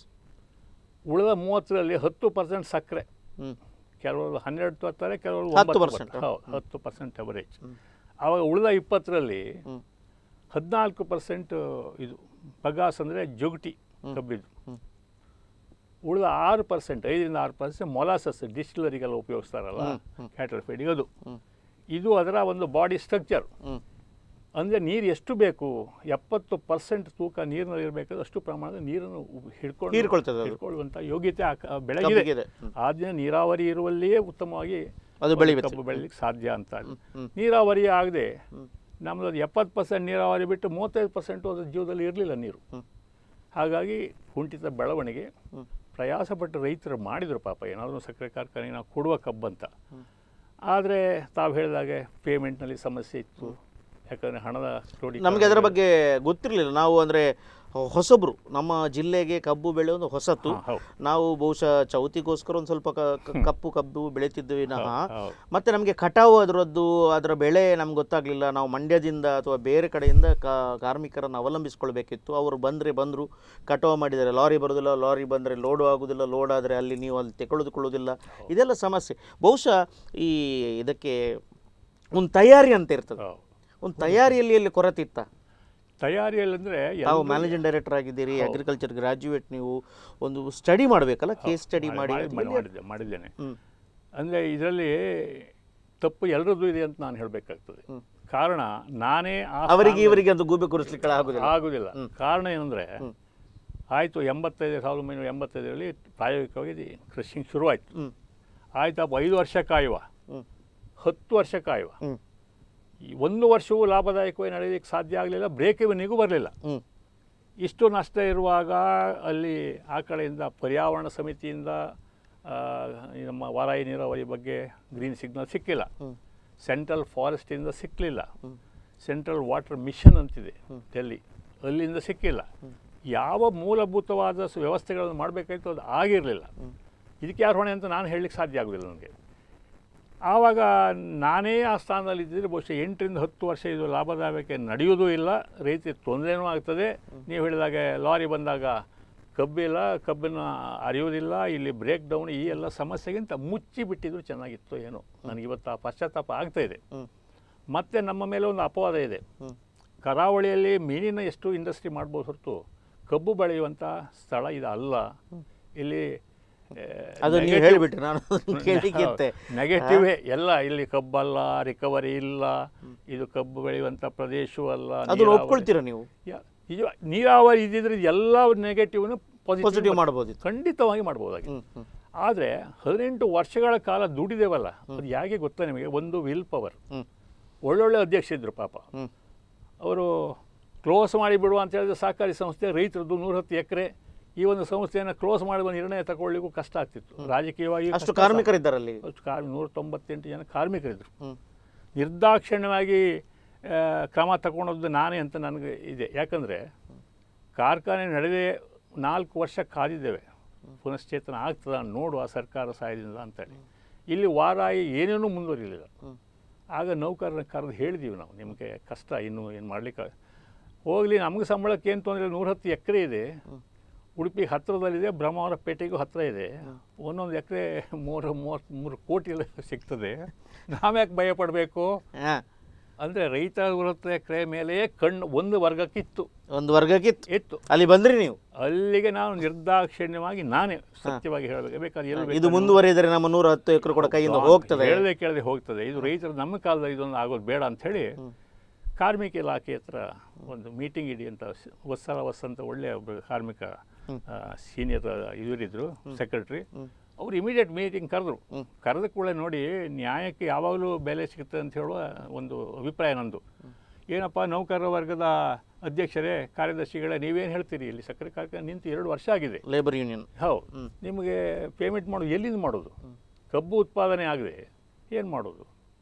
ಉಳಿದ ಮೂವತ್ತರಲ್ಲಿ ಹತ್ತು ಪರ್ಸೆಂಟ್ ಸಕ್ಕರೆ ಹ್ಮ್ ಕೆಲವರು ಹನ್ನೆರಡು ತರ್ತಾರೆ ಕೆಲವರು ಹತ್ತು ಒಂಬತ್ತು percent, ಬರ್ತಾರೆ. ಹೌದು ಹತ್ತು ಪರ್ಸೆಂಟ್ ಅವರೇಜ್ ಆವಾಗ ಉಳಿದ ಇಪ್ಪತ್ತರಲ್ಲಿ ಹ್ಮ್. ಹದಿನಾಲ್ಕು ಪರ್ಸೆಂಟ್ ಇದು ಬಗಾಸ್ ಅಂದರೆ ಜೊಗಟಿ ಕಬ್ಬಿದ್ದು ಹ್ಮ್. ಉಳಿದ ಆರು ಪರ್ಸೆಂಟ್ ಐದರಿಂದ ಆರು ಪರ್ಸೆಂಟ್ ಮೊಲಾಸಸ್ ಡಿಸ್ಟಿಲರಿಗೆಲ್ಲ ಉಪಯೋಗಿಸ್ತಾರಲ್ಲ ಕ್ಯಾಟಲ್ ಫೀಡಿಗೆ ಅದು ಹ್ಮ್. ಇದು ಅದರ ಒಂದು ಬಾಡಿ ಸ್ಟ್ರಕ್ಚರ್ ಹ್ಮ್ ಅಂದರೆ ನೀರು ಎಷ್ಟು ಬೇಕು ಎಪ್ಪತ್ತು ಪರ್ಸೆಂಟ್ ತೂಕ ನೀರಿನಲ್ಲಿ ಇರಬೇಕಾದ್ರೆ ಅಷ್ಟು ಪ್ರಮಾಣದ ನೀರನ್ನು ಉ- ಹಿಡ್ಕೊಂಡು ಹೀರ್ಕೊಳ್ತದೆ ಅದು. ಹಿಡ್ಕೊಳ್ಳುವಂಥ ಯೋಗ್ಯತೆ ಆ ಕ- ಬೆಳೆಗಿದೆ ಕಬ್ಬಿಗಿದೆ. ಹ್ಮ್. ಆದ್ರಿಂದ ನೀರಾವರಿ ಇರುವಲ್ಲಿಯೇ ಉತ್ತಮವಾಗಿ ಅದು ಒಂದು ಬೆಳಿಬೇಕು. ಕಬ್ಬು ಬೆಳಿಲಿಕ್ಕೆ ಸಾಧ್ಯ ಅಂತ ಹ್ಮ್. ನೀರಾವರಿ ಆಗದೆ ನಮ್ಮದು ಅದು ಎಪ್ಪತ್ತು ಪರ್ಸೆಂಟ್ ನೀರಾವರಿ ಬಿಟ್ಟು ಮೂವತ್ತೈದು ಪರ್ಸೆಂಟು ಅದ್ರ ಜೀವದಲ್ಲಿ ಇರಲಿಲ್ಲ ನೀರು ಹ್ಮ್. ಹಾಗಾಗಿ ಕುಂಠಿತ ಬೆಳವಣಿಗೆ ಹ್ಮ್. ಪ್ರಯಾಸಪಟ್ಟು ರೈತರು ಮಾಡಿದರು ಪಾಪ ಏನಾದರೂ ಸಕ್ಕರೆ ಕಾರ್ಖಾನೆ ನಾವು ಕೊಡುವ ಕಬ್ಬಂತ ಆದರೆ ತಾವು ಹೇಳಿದಾಗೆ ಪೇಮೆಂಟ್ನಲ್ಲಿ ಸಮಸ್ಯೆ ಇತ್ತು ಯಾಕಂದರೆ ಹಣದ ಕ್ರೋಢೀಕರಣ ನಮಗೆ ಅದರ ಬಗ್ಗೆ ಗೊತ್ತಿರಲಿಲ್ಲ ನಾವು ಅಂದರೆ ಹೊಸಬ್ರು ನಮ್ಮ ಜಿಲ್ಲೆಗೆ ಕಬ್ಬು ಬೆಳೆಯೋದು ಹೊಸತು ಹಾ, ಹೌದು. ನಾವು ಬಹುಶಃ ಚೌತಿಗೋಸ್ಕರ ಒಂದು ಸ್ವಲ್ಪ ಕ- ಕ- ಕಪ್ಪು ಕಬ್ಬು ಬೆಳೀತಿದ್ವಿ ವಿನಃ ಹೌದು. ಮತ್ತೆ ನಮಗೆ ಕಟಾವು ಅದರದ್ದು ಅದರ ಬೆಳೆ ನಮ್ಗೆ ಗೊತ್ತಾಗಲಿಲ್ಲ ನಾವು ಮಂಡ್ಯದಿಂದ ಅಥವಾ ಬೇರೆ ಕಡೆಯಿಂದ ಕಾ- ಕಾರ್ಮಿಕರನ್ನು ಅವಲಂಬಿಸ್ಕೊಳ್ಬೇಕಿತ್ತು ಅವರು ಬಂದರೆ ಬಂದರು ಕಟಾವು ಮಾಡಿದರೆ ಲಾರಿ ಬರೋದಿಲ್ಲ ಲಾರಿ ಬಂದರೆ ಲೋಡು ಆಗೋದಿಲ್ಲ ಲೋಡ್ ಆದರೆ ಅಲ್ಲಿ ನೀವು ಅಲ್ಲಿ ತೆಗೆದುಕೊಳ್ಳೋದಿಲ್ಲ ಇದೆಲ್ಲ ಸಮಸ್ಯೆ ಬಹುಶಃ ಈ ಇದಕ್ಕೆ ಒಂದು ತಯಾರಿ ಅಂತ ಇರ್ತದೆ ಹೌದು. ಒಂದು ತಯಾರಿಯಲ್ಲಿ ಎಲ್ಲಿ ಕೊರತೆ ಇತ್ತ ತಯಾರಿಯಲ್ಲಿ ಅಂದರೆ ತಾವು ಮ್ಯಾನೇಜಿಂಗ್ ಡೈರೆಕ್ಟರ್ ಆಗಿದ್ದೀರಿ ಅಗ್ರಿಕಲ್ಚರ್ ಗ್ರಾಜ್ಯುಯೇಟ್ ನೀವು ಒಂದು ಸ್ಟಡಿ ಮಾಡಬೇಕಲ್ಲ ಕೇಸ್ ಸ್ಟಡಿ ಮಾಡಿ ಮಾಡಿದ್ದೆ ಮಾಡಿದ್ದೇನೆ ಹ್ಮ್. ಅಂದರೆ ಇದರಲ್ಲಿ ತಪ್ಪು ಎಲ್ಲರದ್ದು ಇದೆ ಅಂತ ನಾನು ಹೇಳಬೇಕಾಗ್ತದೆ ಹ್ಮ್. ಕಾರಣ ನಾನೇ ಆ ಅವರಿಗೆ ಇವರಿಗೆ ಒಂದು ಗೂಬೆ ಕೂರಿಸ್ಲಿಕ್ಕೆ ಆಗುದಿಲ್ಲ ಆಗುದಿಲ್ಲ ಕಾರಣ ಏನಂದ್ರೆ ಆಯಿತು ಎಂಬತ್ತೈದು ಸಾವಿರದ ಒಂಬೈನೂರ ಎಂಬತ್ತೈದರಲ್ಲಿ ಪ್ರಾಯೋಗಿಕವಾಗಿ ಕೃಷಿಂಗ್ ಶುರುವಾಯಿತು ಹ್ಞೂ ಆಯ್ತಪ್ಪ ಐದು ವರ್ಷ ಕಾಯುವ ಹ್ಞೂ ಹತ್ತು ವರ್ಷ ಕಾಯುವ ಹ್ಞೂ ಈ ಒಂದು ವರ್ಷವೂ ಲಾಭದಾಯಕವಾಗಿ ನಡೆಯೋದಕ್ಕೆ ಸಾಧ್ಯ ಆಗಲಿಲ್ಲ ಬ್ರೇಕ್ ಇವನಿಗೂ ಬರಲಿಲ್ಲ ಹ್ಞೂ ಇಷ್ಟು ನಷ್ಟ ಇರುವಾಗ ಅಲ್ಲಿ ಆ ಕಡೆಯಿಂದ ಪರ್ಯಾವರಣ ಸಮಿತಿಯಿಂದ ಆ, ಈ ನಮ್ಮ ವಾರಾಯಿ ನೀರಾವರಿ ಬಗ್ಗೆ ಗ್ರೀನ್ ಸಿಗ್ನಲ್ ಸಿಕ್ಕಿಲ್ಲ ಹ್ಞೂ ಸೆಂಟ್ರಲ್ ಫಾರೆಸ್ಟಿಂದ ಸಿಕ್ಕಲಿಲ್ಲ ಹ್ಮ್. ಸೆಂಟ್ರಲ್ ವಾಟರ್ ಮಿಷನ್ ಅಂತಿದೆ ಡೆಲ್ಲಿ ಅಲ್ಲಿಂದ ಸಿಕ್ಕಿಲ್ಲ ಯಾವ ಮೂಲಭೂತವಾದ ಸ- ವ್ಯವಸ್ಥೆಗಳನ್ನು ಮಾಡಬೇಕಾಯ್ತು ಅದು ಆಗಿರಲಿಲ್ಲ ಇದಕ್ಕೆ ಯಾರು ಹೊಣೆ ಅಂತ ನಾನು ಹೇಳಲಿಕ್ಕೆ ಸಾಧ್ಯ ಆಗೋದಿಲ್ಲ ನನಗೆ ಆವಾಗ ನಾನೇ ಆ ಸ್ಥಾನದಲ್ಲಿ ಇದ್ದಿದ್ರೆ ಬಹುಶಃ ಎಂಟರಿಂದ ಹತ್ತು ವರ್ಷ ಇದು ಲಾಭದಾಯಕ ನಡೆಯೋದೂ ಇಲ್ಲ ರೈತರಿಗೆ ತೊಂದರೆನೂ ಆಗ್ತದೆ ನೀವು ಹೇಳಿದಾಗೆ ಲಾರಿ ಬಂದಾಗ ಕಬ್ಬಿಲ್ಲ ಕಬ್ಬನ್ನು ಅರಿಯೋದಿಲ್ಲ ಇಲ್ಲಿ ಬ್ರೇಕ್ ಡೌನ್ ಈ ಎಲ್ಲ ಸಮಸ್ಯೆಗಿಂತ ಮುಚ್ಚಿ ಬಿಟ್ಟಿದ್ರು ಚೆನ್ನಾಗಿತ್ತು ಏನೋ ನನಗಿವತ್ತು ಆ ಪಶ್ಚಾತ್ತಾಪ ಆಗ್ತಾ ಇದೆ ಹ್ಞೂ ಮತ್ತು ನಮ್ಮ ಮೇಲೆ ಒಂದು ಅಪವಾದ ಇದೆ ಹ್ಞೂ ಕರಾವಳಿಯಲ್ಲಿ ಮೀನಿನ ಎಷ್ಟು ಇಂಡಸ್ಟ್ರಿ ಮಾಡ್ಬೋದು ಹೊರತು ಕಬ್ಬು ಬೆಳೆಯುವಂಥ ಸ್ಥಳ ಇದು ಅಲ್ಲ ಇಲ್ಲಿ ಅದು ನೀವು ಹೇಳಿಬಿಟ್ರಿ ನಾನು ಕೇಳಿಕ್ಕಿತ್ತೆ ನೆಗೆಟಿವೇ ಎಲ್ಲ ಇಲ್ಲಿ ಕಬ್ಬಲ್ಲ ರಿಕವರಿ ಇಲ್ಲ ಇದು ಕಬ್ಬು ಬೆಳೆಯುವಂಥ ಪ್ರದೇಶವೂ ಅಲ್ಲ ಅದನ್ನ ನೀರಾವರಿ- ಒಪ್ಕೊಳ್ತೀರಾ ನೀವು ಯಾ- ಇದು ನೀರಾವರಿ ಇದ್ದಿದ್ರೆ ಎಲ್ಲ ನೆಗೆಟಿವ್ನು ಪಾಸಿಟಿವ್ ಪಾಸಿಟಿವ್ ಮಾಡ್ಬೋದಿತ್ತು ಖಂಡಿತವಾಗಿ ಮಾಡ್ಬೋದಾಗಿ ಹ್ಞೂ ಹ್ಞೂ ಆದರೆ ಹದಿನೆಂಟು ವರ್ಷಗಳ ಕಾಲ ದುಡಿದೇವಲ್ಲ ಅದು ಯಾಕೆ ಗೊತ್ತಾ ನಿಮಗೆ ಒಂದು ವಿಲ್ ಪವರ್ ಹ್ಞೂ ಒಳ್ಳೊಳ್ಳೆ ಅಧ್ಯಕ್ಷ ಇದ್ರು ಪಾಪ ಹ್ಞೂ ಅವರು ಕ್ಲೋಸ್ ಮಾಡಿಬಿಡುವ ಅಂತ ಹೇಳಿದ್ರೆ ಸಹಕಾರಿ ಸಂಸ್ಥೆ ರೈತರದ್ದು ನೂರಹತ್ತು ಎಕರೆ ಈ ಒಂದು ಸಂಸ್ಥೆಯನ್ನು ಕ್ಲೋಸ್ ಮಾಡುವ ನಿರ್ಣಯ ತಗೊಳ್ಳಿಕ್ಕೂ ಕಷ್ಟ ಆಗ್ತಿತ್ತು ರಾಜಕೀಯವಾಗಿ ಅಷ್ಟು ಕಾರ್ಮಿಕರಿದ್ದಾರೆ ಅಲ್ಲಿ ಅಷ್ಟು ಕಾರ್ ನೂರ ತೊಂಬತ್ತೆಂಟು ಜನ ಕಾರ್ಮಿಕರಿದ್ದರು ಹ್ಞೂ ನಿರ್ದಾಕ್ಷಿಣ್ಯವಾಗಿ ಆ, ಕ್ರಮ ತಗೊಳೋದು ನಾನೇ ಅಂತ ನನಗೆ ಇದೆ ಯಾಕಂದರೆ ಕಾರ್ಖಾನೆ ನಡೆದೇ ನಾಲ್ಕು ವರ್ಷ ಕಾದಿದ್ದೇವೆ ಪುನಶ್ಚೇತನ ಆಗ್ತದ ನೋಡುವ ಸರ್ಕಾರ ಸಹಾಯದಿಂದ ಅಂತೇಳಿ ಇಲ್ಲಿ ವಾರಾಯಿ ಏನೇನೂ ಮುಂದುವರಿಲಿಲ್ಲ ಹ್ಮ್. ಆಗ ನೌಕರರ ಕರೆದು ಹೇಳಿದ್ದೀವಿ ನಾವು ನಿಮಗೆ ಕಷ್ಟ ಇನ್ನು ಏನು ಮಾಡಲಿಕ್ಕೆ ಹೋಗಲಿ ನಮಗೆ ಸಂಬಳಕ್ಕೆ ಏನು ತೊಂದರೆ ನೂರ ಹತ್ತು ಎಕರೆ ಇದೆ ಉಡುಪಿ ಹತ್ತಿರದಲ್ಲಿದೆ ಬ್ರಹ್ಮಾವರ ಪೇಟೆಗೂ ಹತ್ತಿರ ಇದೆ ಒಂದೊಂದು ಎಕರೆ ಮೂರು ಮೂವತ್ತ್ಮೂರು ಕೋಟಿ ಸಿಗ್ತದೆ ನಾವ್ಯಾಕೆ ಭಯ ಪಡಬೇಕು ಹಾಂ ಅಂದರೆ ರೈತ ವೃತ್ತ ಎಕರೆ ಮೇಲೆ ಕಣ್ಣು ಒಂದು ವರ್ಗಕ್ಕಿತ್ತು ಒಂದು ವರ್ಗಕ್ಕಿತ್ತು ಇತ್ತು ಅಲ್ಲಿ ಬಂದ್ರಿ ನೀವು ಅಲ್ಲಿಗೆ ನಾವು ನಿರ್ದಾಕ್ಷಿಣ್ಯವಾಗಿ ನಾನೇ ಸತ್ಯವಾಗಿ ಹೇಳಬೇಕು ಬೇಕಾದ್ರೆ ಎಲ್ಲಿ ಇದು ಬೇಕಾದ್ರೂ ಮುಂದುವರಿದರೆ ನಮ್ಮ ನೂರ ಹತ್ತು ಎಕರೆ ಕೂಡ ಕೈಯಿಂದ ಹೋಗ್ತದೆ ಹೇಳದೆ ಕೇಳದೆ ಹೋಗ್ತದೆ ಇದು ರೈತರು ನಮ್ಮ ಕಾಲದಲ್ಲಿ ಇದೊಂದು ಆಗೋದು ಬೇಡ ಅಂಥೇಳಿ ಕಾರ್ಮಿಕ ಇಲಾಖೆ ಹತ್ರ ಒಂದು ಮೀಟಿಂಗ್ ಇಡಿ ಅಂತ ಸ- ವತ್ಸಲ ವಸಂತ ಒಳ್ಳೆಯ ಒಬ್ಬ ಕಾರ್ಮಿಕ ಸೀನಿಯರ್ ಇವರಿದ್ದರು ಸೆಕ್ರೆಟ್ರಿ ಅವ್ರು ಇಮಿಡಿಯೇಟ್ ಮೀಟಿಂಗ್ ಕರೆದ್ರು ಕರೆದ ಕೂಡಲೇ ನೋಡಿ ನ್ಯಾಯಕ್ಕೆ ಯಾವಾಗಲೂ ಬೆಲೆ ಸಿಗುತ್ತೆ ಅಂತ ಹೇಳುವ ಒಂದು ಅಭಿಪ್ರಾಯ ನಂದು ಏನಪ್ಪ ನೌಕರರ ವರ್ಗದ ಅಧ್ಯಕ್ಷರೇ ಕಾರ್ಯದರ್ಶಿಗಳೇ ನೀವೇನು ಹೇಳ್ತೀರಿ ಇಲ್ಲಿ ಸಕ್ಕರೆ ಕಾರ್ಖಾನೆ ನಿಂತು ಎರಡು ವರ್ಷ ಆಗಿದೆ ಲೇಬರ್ ಯೂನಿಯನ್ ಹೌದು ನಿಮಗೆ ಪೇಮೆಂಟ್ ಮಾಡೋದು ಎಲ್ಲಿಂದ ಮಾಡೋದು ಕಬ್ಬು ಉತ್ಪಾದನೆ ಆಗದೆ ಏನು ಮಾಡೋದು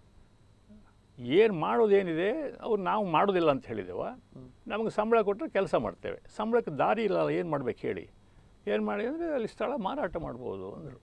ಏನು ಮಾಡೋದೇನಿದೆ ಅವ್ರು ನಾವು ಮಾಡೋದಿಲ್ಲ ಅಂತ ಹೇಳಿದೆವ ನಮಗೆ ಸಂಬಳ ಕೊಟ್ಟರೆ ಕೆಲಸ ಮಾಡ್ತೇವೆ ಸಂಬಳಕ್ಕೆ ದಾರಿ ಇಲ್ಲ ಏನು ಮಾಡ್ಬೇಕು ಹೇಳಿ ಏನು ಮಾಡಿ ಅಂದರೆ ಅಲ್ಲಿ ಸ್ಥಳ ಮಾರಾಟ ಮಾಡ್ಬೋದು ಅಂದರು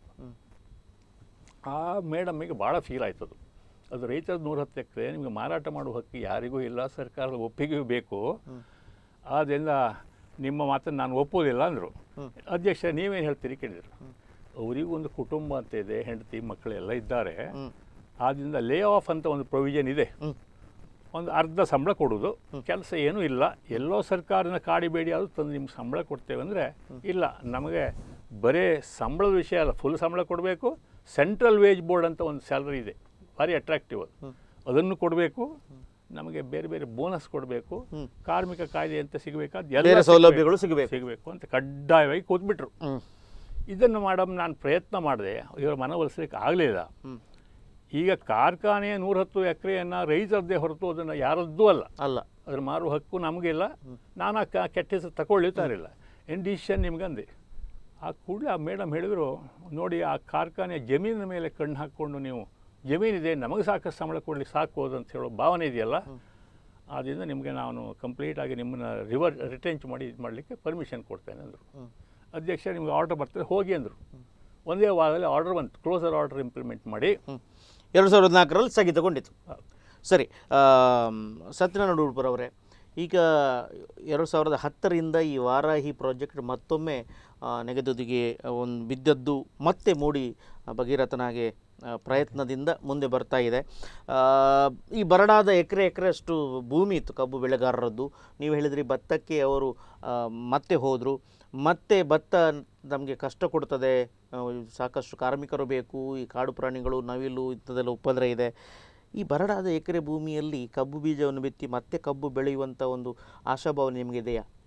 ಆ ಮೇಡಮ್ಮಿಗೆ ಭಾಳ ಫೀಲ್ ಆಯ್ತು ಅದು ಅದು ರೈತರ ನೂರ ಹತ್ತು ಎಕರೆ ನಿಮಗೆ ಮಾರಾಟ ಮಾಡುವ ಹಕ್ಕು ಯಾರಿಗೂ ಇಲ್ಲ ಸರ್ಕಾರದ ಒಪ್ಪಿಗೆಯೂ ಬೇಕು ಆದ್ದರಿಂದ ನಿಮ್ಮ ಮಾತನ್ನು ನಾನು ಒಪ್ಪೋದಿಲ್ಲ ಅಂದರು ಅಧ್ಯಕ್ಷ ನೀವೇನು ಹೇಳ್ತೀರಿ ಕೇಳಿದರು ಅವರಿಗೂ ಒಂದು ಕುಟುಂಬ ಅಂತ ಇದೆ ಹೆಂಡತಿ ಮಕ್ಕಳೆಲ್ಲ ಇದ್ದಾರೆ ಆದ್ದರಿಂದ ಲೇ ಆಫ್ ಅಂತ ಒಂದು ಪ್ರೊವಿಷನ್ ಇದೆ ಹ್ಮ್. ಒಂದು ಅರ್ಧ ಸಂಬಳ ಕೊಡೋದು ಕೆಲಸ ಏನೂ ಇಲ್ಲ ಎಲ್ಲೋ ಸರ್ಕಾರನ ಕಾಡಿಬೇಡಿ ಅದು ತಂದು ನಿಮ್ಗೆ ಸಂಬಳ ಕೊಡ್ತೇವೆ ಅಂದರೆ ಇಲ್ಲ ನಮಗೆ ಬರೇ ಸಂಬಳದ ವಿಷಯ ಅಲ್ಲ ಫುಲ್ ಸಂಬಳ ಕೊಡಬೇಕು ಸೆಂಟ್ರಲ್ ವೇಜ್ ಬೋರ್ಡ್ ಅಂತ ಒಂದು ಸ್ಯಾಲ್ರಿ ಇದೆ ಭಾರಿ ಅಟ್ರಾಕ್ಟಿವ್ ಅದು ಅದನ್ನು ಕೊಡಬೇಕು ನಮಗೆ ಬೇರೆ ಬೇರೆ ಬೋನಸ್ ಕೊಡಬೇಕು ಕಾರ್ಮಿಕ ಕಾಯ್ದೆ ಅಂತ ಸಿಗಬೇಕಾದ ಬೇರೆ ಸೌಲಭ್ಯಗಳು ಸಿಗಬೇಕು ಸಿಗಬೇಕು ಅಂತ ಕಡ್ಡಾಯವಾಗಿ ಕೂತ್ಬಿಟ್ರು ಹ್ಞೂ ಇದನ್ನು ಮಾಡಮ್ ನಾನು ಪ್ರಯತ್ನ ಮಾಡಿದೆ ಇವರು ಮನವೊಲಿಸ್ಲಿಕ್ಕೆ ಆಗಲಿಲ್ಲ ಈಗ ಕಾರ್ಖಾನೆ ನೂರಹತ್ತು ಎಕರೆಯನ್ನು ರೈತರದ್ದೇ ಹೊರತು ಅದನ್ನು ಯಾರದ್ದೂ ಅಲ್ಲ ಅಲ್ಲ ಅದ್ರ ಮಾರುವ ಹಕ್ಕು ನಮಗಿಲ್ಲ ನಾನು ಆ ಕ- ಕೆಟ್ಟ ಹೆಸರು ತಗೊಳ್ಳಿತಾರಿಲ್ಲ ಏನು ಡಿಸಿಷನ್ ನಿಮ್ಗಂದೆ ಆ ಕೂಡಲೇ ಆ ಮೇಡಮ್ ಹೇಳಿದರು ನೋಡಿ ಆ ಕಾರ್ಖಾನೆಯ ಜಮೀನಿನ ಮೇಲೆ ಕಣ್ಣು ಹಾಕ್ಕೊಂಡು ನೀವು ಜಮೀನಿದೆ ನಮಗೆ ಸಾಕಷ್ಟು ಸಂಬಳ ಕೊಡಲಿಕ್ಕೆ ಸಾಕ್ಬೋದು ಅಂತ ಹೇಳೋ ಭಾವನೆ ಇದೆಯಲ್ಲ ಆದ್ದರಿಂದ ನಿಮಗೆ ನಾನು ಕಂಪ್ಲೀಟಾಗಿ ನಿಮ್ಮನ್ನು ರಿವರ್ ರಿಟೆಂಚ್ ಮಾಡಿ ಇದು ಮಾಡಲಿಕ್ಕೆ ಪರ್ಮಿಷನ್ ಕೊಡ್ತೇನೆ ಅಂದರು ಅಧ್ಯಕ್ಷ ನಿಮ್ಗೆ ಆರ್ಡರ್ ಬರ್ತದೆ ಹೋಗಿ ಅಂದರು ಒಂದೇ ವಾರದಲ್ಲಿ ಆರ್ಡರ್ ಬಂತು ಕ್ಲೋಸರ್ ಆರ್ಡರ್ ಇಂಪ್ಲಿಮೆಂಟ್ ಮಾಡಿ ಹ್ಞೂ ಎರಡು ಸಾವಿರದ ನಾಲ್ಕರಲ್ಲಿ ಸ್ಥಗಿತಗೊಂಡಿತು ಸರಿ ಸತ್ಯನಾರಾಯಣ ಉಡುಪರವರೇ ಈಗ ಎರಡು ಸಾವಿರದ ಹತ್ತರಿಂದ ಈ ವಾರಾಹಿ ಪ್ರಾಜೆಕ್ಟ್ ಮತ್ತೊಮ್ಮೆ ಆ, ನೆಗೆದುದಿಗೆ ಒಂದು ಬಿದ್ದದ್ದು ಮತ್ತೆ ಮೂಡಿ ಆ, ಭಗೀರಥನಾಗೆ ಆ, ಪ್ರಯತ್ನದಿಂದ ಮುಂದೆ ಬರ್ತಾ ಇದೆ ಆ, ಈ ಬರಡಾದ ಎಕರೆ ಎಕರೆಯಷ್ಟು ಭೂಮಿ ಇತ್ತು ಕಬ್ಬು ಬೆಳೆಗಾರರದ್ದು ನೀವು ಹೇಳಿದ್ರಿ ಭತ್ತಕ್ಕೆ ಅವರು ಆ, ಮತ್ತೆ ಹೋದರು ಮತ್ತೆ ಭತ್ತ ನಮಗೆ ಕಷ್ಟ ಕೊಡ್ತದೆ ಆ, ಸಾಕಷ್ಟು ಕಾರ್ಮಿಕರು ಬೇಕು ಈ ಕಾಡು ಪ್ರಾಣಿಗಳು ನವಿಲು ಇಂಥದ್ದೆಲ್ಲ ಉಪದ್ರ ಇದೆ ಈ ಬರಡಾದ ಎಕರೆ ಭೂಮಿಯಲ್ಲಿ ಕಬ್ಬು ಬೀಜವನ್ನು ಬಿತ್ತಿ ಮತ್ತೆ ಕಬ್ಬು ಬೆಳೆಯುವಂಥ ಒಂದು ಆಶಾಭಾವನೆ ನಿಮಗಿದೆಯಾ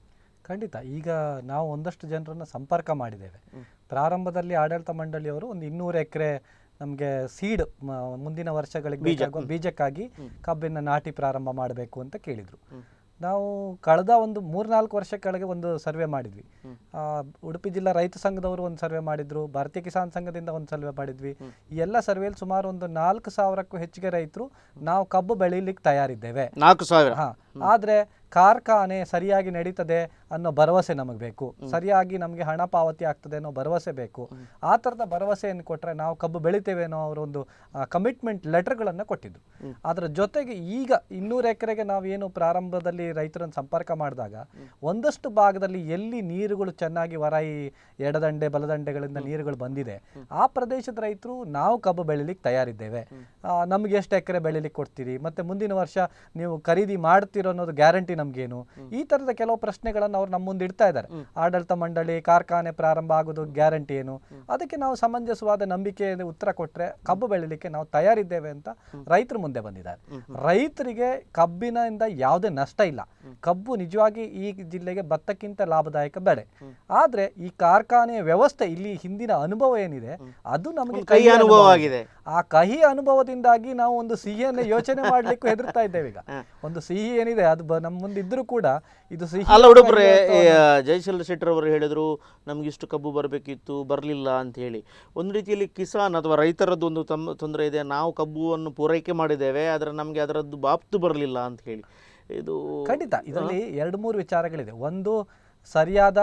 ಖಂಡಿತ ಈಗ ನಾವು ಒಂದಷ್ಟು ಜನರನ್ನ ಸಂಪರ್ಕ ಮಾಡಿದ್ದೇವೆ ಪ್ರಾರಂಭದಲ್ಲಿ ಆಡಳಿತ ಮಂಡಳಿಯವರು ಒಂದು ಇನ್ನೂರು ಎಕರೆ ನಮಗೆ ಸೀಡ್ ಮುಂದಿನ ವರ್ಷಗಳಿಗೆ ಬೇಕಾಗುವ ಬೀಜಕ್ಕಾಗಿ ಕಬ್ಬಿನ ನಾಟಿ ಪ್ರಾರಂಭ ಮಾಡಬೇಕು ಅಂತ ಕೇಳಿದ್ರು ನಾವು ಕಳೆದ ಒಂದು ಮೂರ್ನಾಲ್ಕು ವರ್ಷ ಕೆಳಗೆ ಒಂದು ಸರ್ವೆ ಮಾಡಿದ್ವಿ ಆ, ಉಡುಪಿ ಜಿಲ್ಲಾ ರೈತ ಸಂಘದವರು ಒಂದು ಸರ್ವೆ ಮಾಡಿದ್ರು ಭಾರತೀಯ ಕಿಸಾನ್ ಸಂಘದಿಂದ ಒಂದು ಸರ್ವೆ ಮಾಡಿದ್ವಿ ಈ ಎಲ್ಲ ಸರ್ವೆಯಲ್ಲಿ ಸುಮಾರು ಒಂದು ನಾಲ್ಕು ಸಾವಿರಕ್ಕೂ ಹೆಚ್ಚಿಗೆ ರೈತರು ನಾವು ಕಬ್ಬು ಬೆಳೀಲಿಕ್ಕೆ ತಯಾರಿದ್ದೇವೆ ನಾಲ್ಕು ಸಾವಿರ ಹಾ ಆದ್ರೆ ಕಾರ್ಖಾನೆ ಸರಿಯಾಗಿ ನಡೀತದೆ ಅನ್ನೋ ಭರವಸೆ ನಮಗೆ ಬೇಕು ಸರಿಯಾಗಿ ನಮಗೆ ಹಣ ಪಾವತಿ ಆಗ್ತದೆ ಅನ್ನೋ ಭರವಸೆ ಬೇಕು ಆ ಥರದ ಭರವಸೆಯನ್ನು ಕೊಟ್ಟರೆ ನಾವು ಕಬ್ಬು ಬೆಳಿತೇವೆ ಅನ್ನೋ ಅವರೊಂದು ಕಮಿಟ್ಮೆಂಟ್ ಲೆಟರ್ಗಳನ್ನು ಕೊಟ್ಟಿದ್ರು ಅದರ ಜೊತೆಗೆ ಈಗ ಇನ್ನೂರು ಎಕರೆಗೆ ನಾವು ಏನು ಪ್ರಾರಂಭದಲ್ಲಿ ರೈತರನ್ನು ಸಂಪರ್ಕ ಮಾಡಿದಾಗ ಒಂದಷ್ಟು ಭಾಗದಲ್ಲಿ ಎಲ್ಲಿ ನೀರುಗಳು ಚೆನ್ನಾಗಿ ವರಾಯಿ ಎಡದಂಡೆ ಬಲದಂಡೆಗಳಿಂದ ನೀರುಗಳು ಬಂದಿದೆ ಆ ಪ್ರದೇಶದ ರೈತರು ನಾವು ಕಬ್ಬು ಬೆಳಿಲಿಕ್ಕೆ ತಯಾರಿದ್ದೇವೆ ಆ, ನಮ್ಗೆ ಎಷ್ಟು ಎಕರೆ ಬೆಳಿಲಿಕ್ಕೆ ಕೊಡ್ತೀರಿ ಮತ್ತೆ ಮುಂದಿನ ವರ್ಷ ನೀವು ಖರೀದಿ ಮಾಡ್ತೀರೋ ಅನ್ನೋದು ಗ್ಯಾರಂಟಿ ನಮ್ಗೇನು ಈ ತರದ ಕೆಲವು ಪ್ರಶ್ನೆಗಳನ್ನು ಅವ್ರು ನಮ್ಮ ಮುಂದೆ ಇಡ್ತಾ ಇದ್ದಾರೆ ಆಡಳಿತ ಮಂಡಳಿ ಕಾರ್ಖಾನೆ ಪ್ರಾರಂಭ ಆಗೋದು ಗ್ಯಾರಂಟಿ ಏನು ಅದಕ್ಕೆ ನಾವು ಸಮಂಜಸವಾದ ನಂಬಿಕೆಯಿಂದ ಉತ್ತರ ಕೊಟ್ರೆ ಕಬ್ಬು ಬೆಳಿಲಿಕ್ಕೆ ನಾವು ತಯಾರಿದ್ದೇವೆ ಅಂತ ರೈತರು ಮುಂದೆ ಬಂದಿದ್ದಾರೆ ರೈತರಿಗೆ ಕಬ್ಬಿನಿಂದ ಯಾವುದೇ ನಷ್ಟ ಇಲ್ಲ ಕಬ್ಬು ನಿಜವಾಗಿ ಈ ಜಿಲ್ಲೆಗೆ ಭತ್ತಕ್ಕಿಂತ ಲಾಭದಾಯಕ ಬೆಳೆ ಆದ್ರೆ ಈ ಕಾರ್ಖಾನೆಯ ವ್ಯವಸ್ಥೆ ಇಲ್ಲಿ ಹಿಂದಿನ ಅನುಭವ ಏನಿದೆ ಅದು ನಮಗೆ ಒಂದು ಕಹಿ ಅನುಭವ ಆಗಿದೆ. ಆ ಕಹಿ ಅನುಭವದಿಂದಾಗಿ ನಾವು ಒಂದು ಸಿಹಿಯನ್ನು ಯೋಚನೆ ಮಾಡ್ಲಿಕ್ಕೂ ಹೆದರ್ತಾ ಇದ್ದೇವೆ ಈಗ ಒಂದು ಸಿಹಿ ಏನಿದೆ ಅದು ಬ- ನಮ್ಮ ಮುಂದೆ ಇದ್ರೂ ಕೂಡ ಇದು ಸಿಹಿ ಅಲ್ಲ ಹುಡುಗ್ರೆ ಕಹಿ ಅಂತ ಜಯಶೀಲ ಶೆಟ್ಟರ್ ಅವರು ಹೇಳಿದ್ರು ನಮ್ಗೆ ಇಷ್ಟು ಕಬ್ಬು ಬರಬೇಕಿತ್ತು ಬರಲಿಲ್ಲ ಅಂತ ಹೇಳಿ ಒಂದು ರೀತಿಯಲ್ಲಿ ಕಿಸಾನ್ ಅಥವಾ ರೈತರದ್ದು ಒಂದು ತಮ್ಮ ತೊಂದರೆ ಇದೆ ನಾವು ಕಬ್ಬುವನ್ನು ಪೂರೈಕೆ ಮಾಡಿದ್ದೇವೆ ಆದರೆ ನಮಗೆ ಅದರದ್ದು ಬಾಪ್ತು ಬರಲಿಲ್ಲ ಅಂತ ಹೇಳಿ ಇದು ಖಂಡಿತ ಇದರಲ್ಲಿ ಎರಡು ಮೂರು ವಿಚಾರಗಳಿದೆ ಒಂದು ಸರಿಯಾದ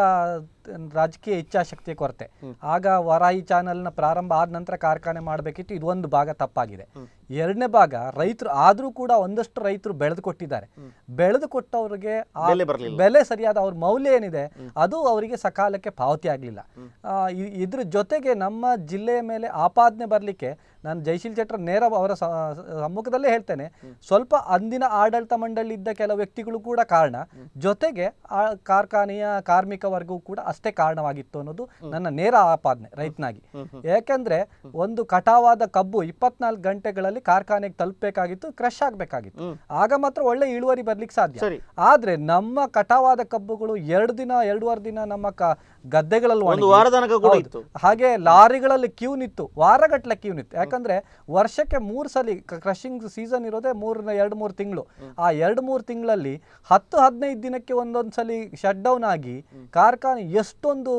ರಾಜಕೀಯ ಇಚ್ಛಾಶಕ್ತಿಯ ಕೊರತೆ ಆಗ ವರಾಯಿ ಚಾನೆಲ್ನ ಪ್ರಾರಂಭ ಆದ ನಂತರ ಕಾರ್ಖಾನೆ ಮಾಡಬೇಕಿತ್ತು ಇದು ಒಂದು ಭಾಗ ತಪ್ಪಾಗಿದೆ ಎರಡನೇ ಭಾಗ ರೈತರು ಆದರೂ ಕೂಡ ಒಂದಷ್ಟು ರೈತರು ಬೆಳೆದು ಕೊಟ್ಟಿದ್ದಾರೆ ಬೆಳೆದು ಕೊಟ್ಟವ್ರಿಗೆ ಆ ಬೆಲೆ ಬರ್ಲಿಲ್ಲ. ಬೆಲೆ ಸರಿಯಾದ ಅವ್ರ ಮೌಲ್ಯ ಏನಿದೆ ಅದು ಅವರಿಗೆ ಸಕಾಲಕ್ಕೆ ಪಾವತಿ ಆಗಲಿಲ್ಲ ಇದ್ರ ಜೊತೆಗೆ ನಮ್ಮ ಜಿಲ್ಲೆಯ ಮೇಲೆ ಆಪಾದನೆ ಬರಲಿಕ್ಕೆ ನಾನು ಜಯಶೀಲ್ ಶೆಟ್ಟರ್ ನೇರ ಅವರ ಸ- ಸಮ್ಮುಖದಲ್ಲೇ ಹೇಳ್ತೇನೆ ಸ್ವಲ್ಪ ಅಂದಿನ ಆಡಳಿತ ಮಂಡಳಿ ಇದ್ದ ಕೆಲವು ವ್ಯಕ್ತಿಗಳು ಕೂಡ ಕಾರಣ ಜೊತೆಗೆ ಆ ಕಾರ್ಖಾನೆಯ ಕಾರ್ಮಿಕ ವರ್ಗವು ಕೂಡ ಅಷ್ಟೇ ಕಾರಣವಾಗಿತ್ತು ಅನ್ನೋದು ನನ್ನ ನೇರ ಆಪಾದನೆ ರೈತನಾಗಿ ಯಾಕೆಂದ್ರೆ ಒಂದು ಕಟಾವಾದ ಕಬ್ಬು ಇಪ್ಪತ್ನಾಲ್ಕು ಗಂಟೆಗಳಲ್ಲಿ ಕಾರ್ಖಾನೆಗೆ ತಲುಪಬೇಕಾಗಿತ್ತು ಕ್ರಶ್ ಆಗಬೇಕಾಗಿತ್ತು ಆಗ ಮಾತ್ರ ಒಳ್ಳೆ ಇಳುವರಿ ಬರ್ಲಿಕ್ಕೆ ಸಾಧ್ಯ ಸರಿ. ಆದ್ರೆ ನಮ್ಮ ಕಟಾವಾದ ಕಬ್ಬುಗಳು ಎರಡು ದಿನ ಎರಡೂವರೆ ದಿನ ನಮ್ಮ ಕ ಗದ್ದೆಗಳಲ್ಲಿ ಒಂದು ಒಣಗಿ- ವಾರ ತನಕ ಕೂಡ ಹೌದು. ಇತ್ತು ಹಾಗೆ ಲಾರಿಗಳಲ್ಲಿ ಕ್ಯೂ ನಿತ್ತು ವಾರಗಟ್ಲೆ ಕ್ಯೂ ನಿತ್ತು ಯಾಕಂದ್ರೆ ವರ್ಷಕ್ಕೆ ಮೂರು ಸಲ ಕ್ರಷಿಂಗ್ ಸೀಸನ್ ಇರೋದೇ ಮೂರ್ ಎರಡು ಮೂರು ತಿಂಗಳು ಆ ಎರಡು ಮೂರು ತಿಂಗಳಲ್ಲಿ ಹತ್ತು ಹದಿನೈದು ದಿನಕ್ಕೆ ಒಂದೊಂದು ಸಲ ಶಟ್ ಡೌನ್ ಆಗಿ ಕಾರ್ಖಾನೆ ಎಷ್ಟೊಂದು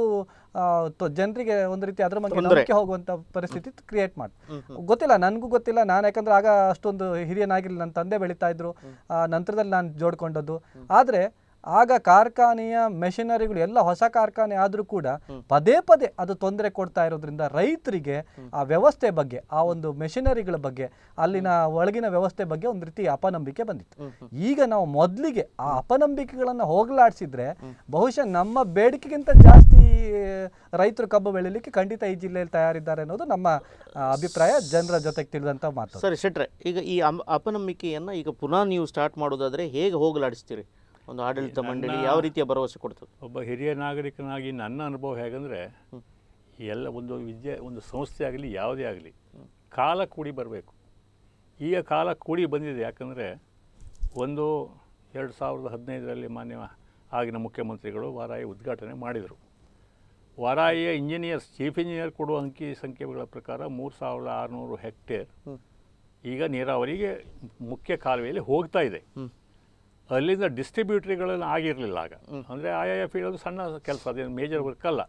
ಜನರಿಗೆ ಒಂದು ರೀತಿ ಅದರ ಬಗ್ಗೆ ತೊಂದ್ರೆ. ನಂಬಿಕೆ ಹೋಗುವಂತ ಪರಿಸ್ಥಿತಿ ಕ್ರಿಯೇಟ್ ಮಾಡಿ ಗೊತ್ತಿಲ್ಲ ನನಗೂ ಗೊತ್ತಿಲ್ಲ ನಾನು ಯಾಕಂದ್ರೆ ಆಗ ಅಷ್ಟೊಂದು ಹಿರಿಯನಾಗಿರ್ಲಿಲ್ಲ ನನ್ನ ತಂದೆ ಬೆಳೀತಾ ಇದ್ರು ಆ, ನಂತರದಲ್ಲಿ ನಾನು ಜೋಡ್ಕೊಂಡದ್ದು ಆದ್ರೆ ಆಗ ಕಾರ್ಖಾನೆಯ ಮೆಷಿನರಿಗಳು ಎಲ್ಲ ಹೊಸ ಕಾರ್ಖಾನೆ ಆದರೂ ಕೂಡ ಪದೇ ಪದೇ ಅದು ತೊಂದರೆ ಕೊಡ್ತಾ ಇರೋದ್ರಿಂದ ರೈತರಿಗೆ ಆ ವ್ಯವಸ್ಥೆ ಬಗ್ಗೆ ಆ ಒಂದು ಮೆಷಿನರಿಗಳ ಬಗ್ಗೆ ಅಲ್ಲಿನ ಒಳಗಿನ ವ್ಯವಸ್ಥೆ ಬಗ್ಗೆ ಒಂದು ರೀತಿ ಅಪನಂಬಿಕೆ ಬಂದಿತ್ತು ಈಗ ನಾವು ಮೊದಲಿಗೆ ಆ ಅಪನಂಬಿಕೆಗಳನ್ನು ಹೋಗಲಾಡಿಸಿದ್ರೆ ಬಹುಶಃ ನಮ್ಮ ಬೇಡಿಕೆಗಿಂತ ಜಾಸ್ತಿ ರೈತರು ಕಬ್ಬು ಬೆಳಿಲಿಕ್ಕೆ ಖಂಡಿತ ಈ ಜಿಲ್ಲೆಯಲ್ಲಿ ತಯಾರಿದ್ದಾರೆ ಅನ್ನೋದು ನಮ್ಮ ಆ, ಅಭಿಪ್ರಾಯ ಜನರ ಜೊತೆಗೆ ತಿಳಿದಂತ ಮಾತು ಸರಿ ಶೆಟ್ರೆ ಈಗ ಈ ಅಮ್- ಅಪನಂಬಿಕೆಯನ್ನ ಈಗ ಪುನಃ ನೀವು ಸ್ಟಾರ್ಟ್ ಮಾಡೋದಾದ್ರೆ ಹೇಗೆ ಹೋಗಲಾಡಿಸ್ತೀರಿ ಒಂದು ಆಡಳಿತ ಮಂಡಳಿ ಯಾವ ರೀತಿಯ ಭರವಸೆ ಕೊಡ್ತದೆ ಒಬ್ಬ ಹಿರಿಯ ನಾಗರಿಕನಾಗಿ ನನ್ನ ಅನುಭವ ಹೇಗೆಂದರೆ ಎಲ್ಲ ಒಂದು ವಿದ್ಯೆ ಒಂದು ಸಂಸ್ಥೆ ಆಗಲಿ ಯಾವುದೇ ಆಗಲಿ ಕಾಲ ಕೂಡಿ ಬರಬೇಕು ಈಗ ಕಾಲ ಕೂಡಿ ಬಂದಿದೆ ಯಾಕಂದರೆ ಒಂದು ಎರಡು ಸಾವಿರದ ಹದಿನೈದರಲ್ಲಿ ಮಾನ್ಯ ಆಗಿನ ಮುಖ್ಯಮಂತ್ರಿಗಳು ವಾರಾಯಿ ಉದ್ಘಾಟನೆ ಮಾಡಿದರು ವಾರಾಯಿಯ ಇಂಜಿನಿಯರ್ಸ್ ಚೀಫ್ ಇಂಜಿನಿಯರ್ ಕೊಡುವ ಅಂಕಿ ಸಂಖ್ಯೆಗಳ ಪ್ರಕಾರ ಮೂರು ಸಾವಿರದ ಆರುನೂರು ಹೆಕ್ಟೇರ್ ಈಗ ನೀರಾವರಿಗೆ ಮುಖ್ಯ ಕಾಲುವೆಯಲ್ಲಿ ಹೋಗ್ತಾ ಇದೆ ಅಲ್ಲಿಂದ ಡಿಸ್ಟ್ರಿಬ್ಯೂಟ್ರಿಗಳೆಲ್ಲ ಆಗಿರಲಿಲ್ಲ ಆಗ ಅಂದರೆ ಐ ಐ ಎಫ್ ಇರೋದು ಸಣ್ಣ ಕೆಲಸ ಅದೇನು ಮೇಜರ್ ವರ್ಕ್ ಅಲ್ಲ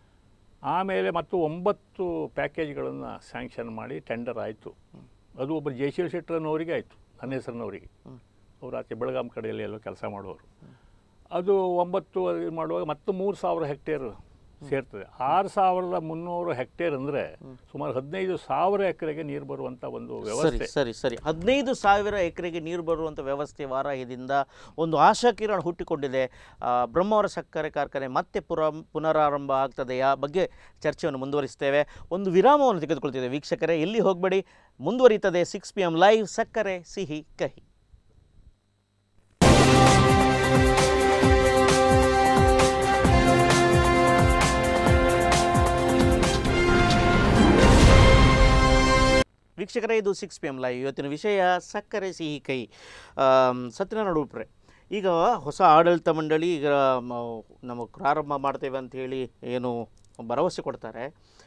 ಆಮೇಲೆ ಮತ್ತು ಒಂಬತ್ತು ಪ್ಯಾಕೇಜ್ಗಳನ್ನು ಸ್ಯಾಂಕ್ಷನ್ ಮಾಡಿ ಟೆಂಡರ್ ಆಯಿತು ಅದು ಒಬ್ಬ ಜಯಶೀಲ್ ಶೆಟ್ಟರ್ನವರಿಗೆ ಆಯಿತು ನನ್ನ ಹೆಸರಿನವರಿಗೆ ಅವರು ಆಚೆ ಬೆಳಗಾಂ ಕಡೆಯಲ್ಲಿ ಎಲ್ಲೋ ಕೆಲಸ ಮಾಡುವವರು ಅದು ಒಂಬತ್ತು ಇದು ಮಾಡುವಾಗ ಮತ್ತು ಮೂರು ಸಾವಿರ ಹೆಕ್ಟೇರ್ ಸೇರ್ತದೆ ಆರು ಸಾವಿರದ ಮುನ್ನೂರು ಹೆಕ್ಟೇರ್ ಅಂದರೆ ಸುಮಾರು ಹದಿನೈದು ಸಾವಿರ ಎಕರೆಗೆ ನೀರು ಬರುವಂಥ ಒಂದು ಸರಿ ವ್ಯವಸ್ಥೆ ಸರಿ ಸರಿ ಹದಿನೈದು ಸಾವಿರ ಎಕರೆಗೆ ನೀರು ಬರುವಂಥ ವ್ಯವಸ್ಥೆ ವಾರಾಯದಿಂದ ಒಂದು ಆಶಾಕಿರಣ ಹುಟ್ಟಿಕೊಂಡಿದೆ ಆ, ಬ್ರಹ್ಮಾವರ ಸಕ್ಕರೆ ಕಾರ್ಖಾನೆ ಮತ್ತೆ ಪುರ ಪುನರಾರಂಭ ಆಗ್ತದೆಯಾ ಬಗ್ಗೆ ಚರ್ಚೆಯನ್ನು ಮುಂದುವರಿಸ್ತೇವೆ ಒಂದು ವಿರಾಮವನ್ನು ತೆಗೆದುಕೊಳ್ತಿದ್ದೇವೆ ವೀಕ್ಷಕರೇ ಎಲ್ಲಿ ಹೋಗಬೇಡಿ ಮುಂದುವರಿತದೆ ಸಿಕ್ಸ್ ಪಿ ಎಮ್ ಲೈವ್ ಸಕ್ಕರೆ ಸಿಹಿ ಕಹಿ ವೀಕ್ಷಕರೇ ಇದು ಸಿಕ್ಸ್ ಪಿ ಎಮ್ ಲೈವ್ ಇವತ್ತಿನ ವಿಷಯ ಸಕ್ಕರೆ ಸಿಹಿ ಕೈ ಆಮ್, ಸತ್ಯನಾರಾಯಣ ಉಡುಪ್ರೆ ಈಗ ಹೊಸ ಆಡಳಿತ ಮಂಡಳಿ ಈಗ ಮ- ನಮಗೆ ಪ್ರಾರಂಭ ಮಾಡ್ತೇವೆ ಅಂತ ಹೇಳಿ ಏನು ಭರವಸೆ ಕೊಡ್ತಾರೆ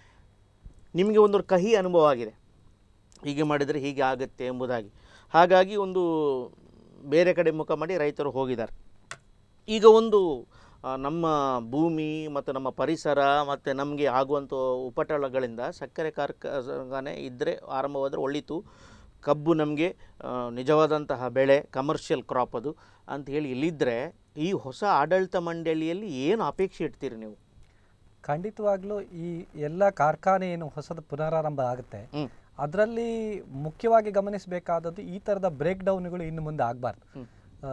ನಿಮಗೆ ಒಂದು ಕಹಿ ಅನುಭವ ಆಗಿದೆ ಹೀಗೆ ಮಾಡಿದರೆ ಹೀಗೆ ಆಗುತ್ತೆ ಎಂಬುದಾಗಿ ಹಾಗಾಗಿ ಒಂದು ಬೇರೆ ಕಡೆ ಮುಖ ಮಾಡಿ ರೈತರು ಹೋಗಿದ್ದಾರೆ ಈಗ ಒಂದು ಆ, ನಮ್ಮ ಭೂಮಿ ಮತ್ತು ನಮ್ಮ ಪರಿಸರ ಮತ್ತು ನಮಗೆ ಆಗುವಂಥ ಉಪಟಳಗಳಿಂದ ಸಕ್ಕರೆ ಕಾರ್ಖಾನೆ ಇದ್ದರೆ ಆರಂಭವಾದರೆ ಒಳ್ಳಿತು ಕಬ್ಬು ನಮಗೆ ನಿಜವಾದಂತಹ ಬೆಳೆ ಕಮರ್ಷಿಯಲ್ ಕ್ರಾಪ್ ಅದು ಅಂತ ಹೇಳಿ ಇಲ್ಲಿದ್ದರೆ ಈ ಹೊಸ ಆಡಳಿತ ಮಂಡಳಿಯಲ್ಲಿ ಏನು ಅಪೇಕ್ಷೆ ಇಡ್ತೀರಿ ನೀವು ಖಂಡಿತವಾಗ್ಲೂ ಈ ಎಲ್ಲ ಕಾರ್ಖಾನೆ ಏನು ಹೊಸದು ಪುನರಾರಂಭ ಆಗುತ್ತೆ ಹ್ಮ್. ಅದರಲ್ಲಿ ಮುಖ್ಯವಾಗಿ ಗಮನಿಸಬೇಕಾದದ್ದು ಈ ಥರದ ಬ್ರೇಕ್ ಡೌನ್ಗಳು ಇನ್ನು ಮುಂದೆ ಆಗಬಾರ್ದು ಹ್ಮ್.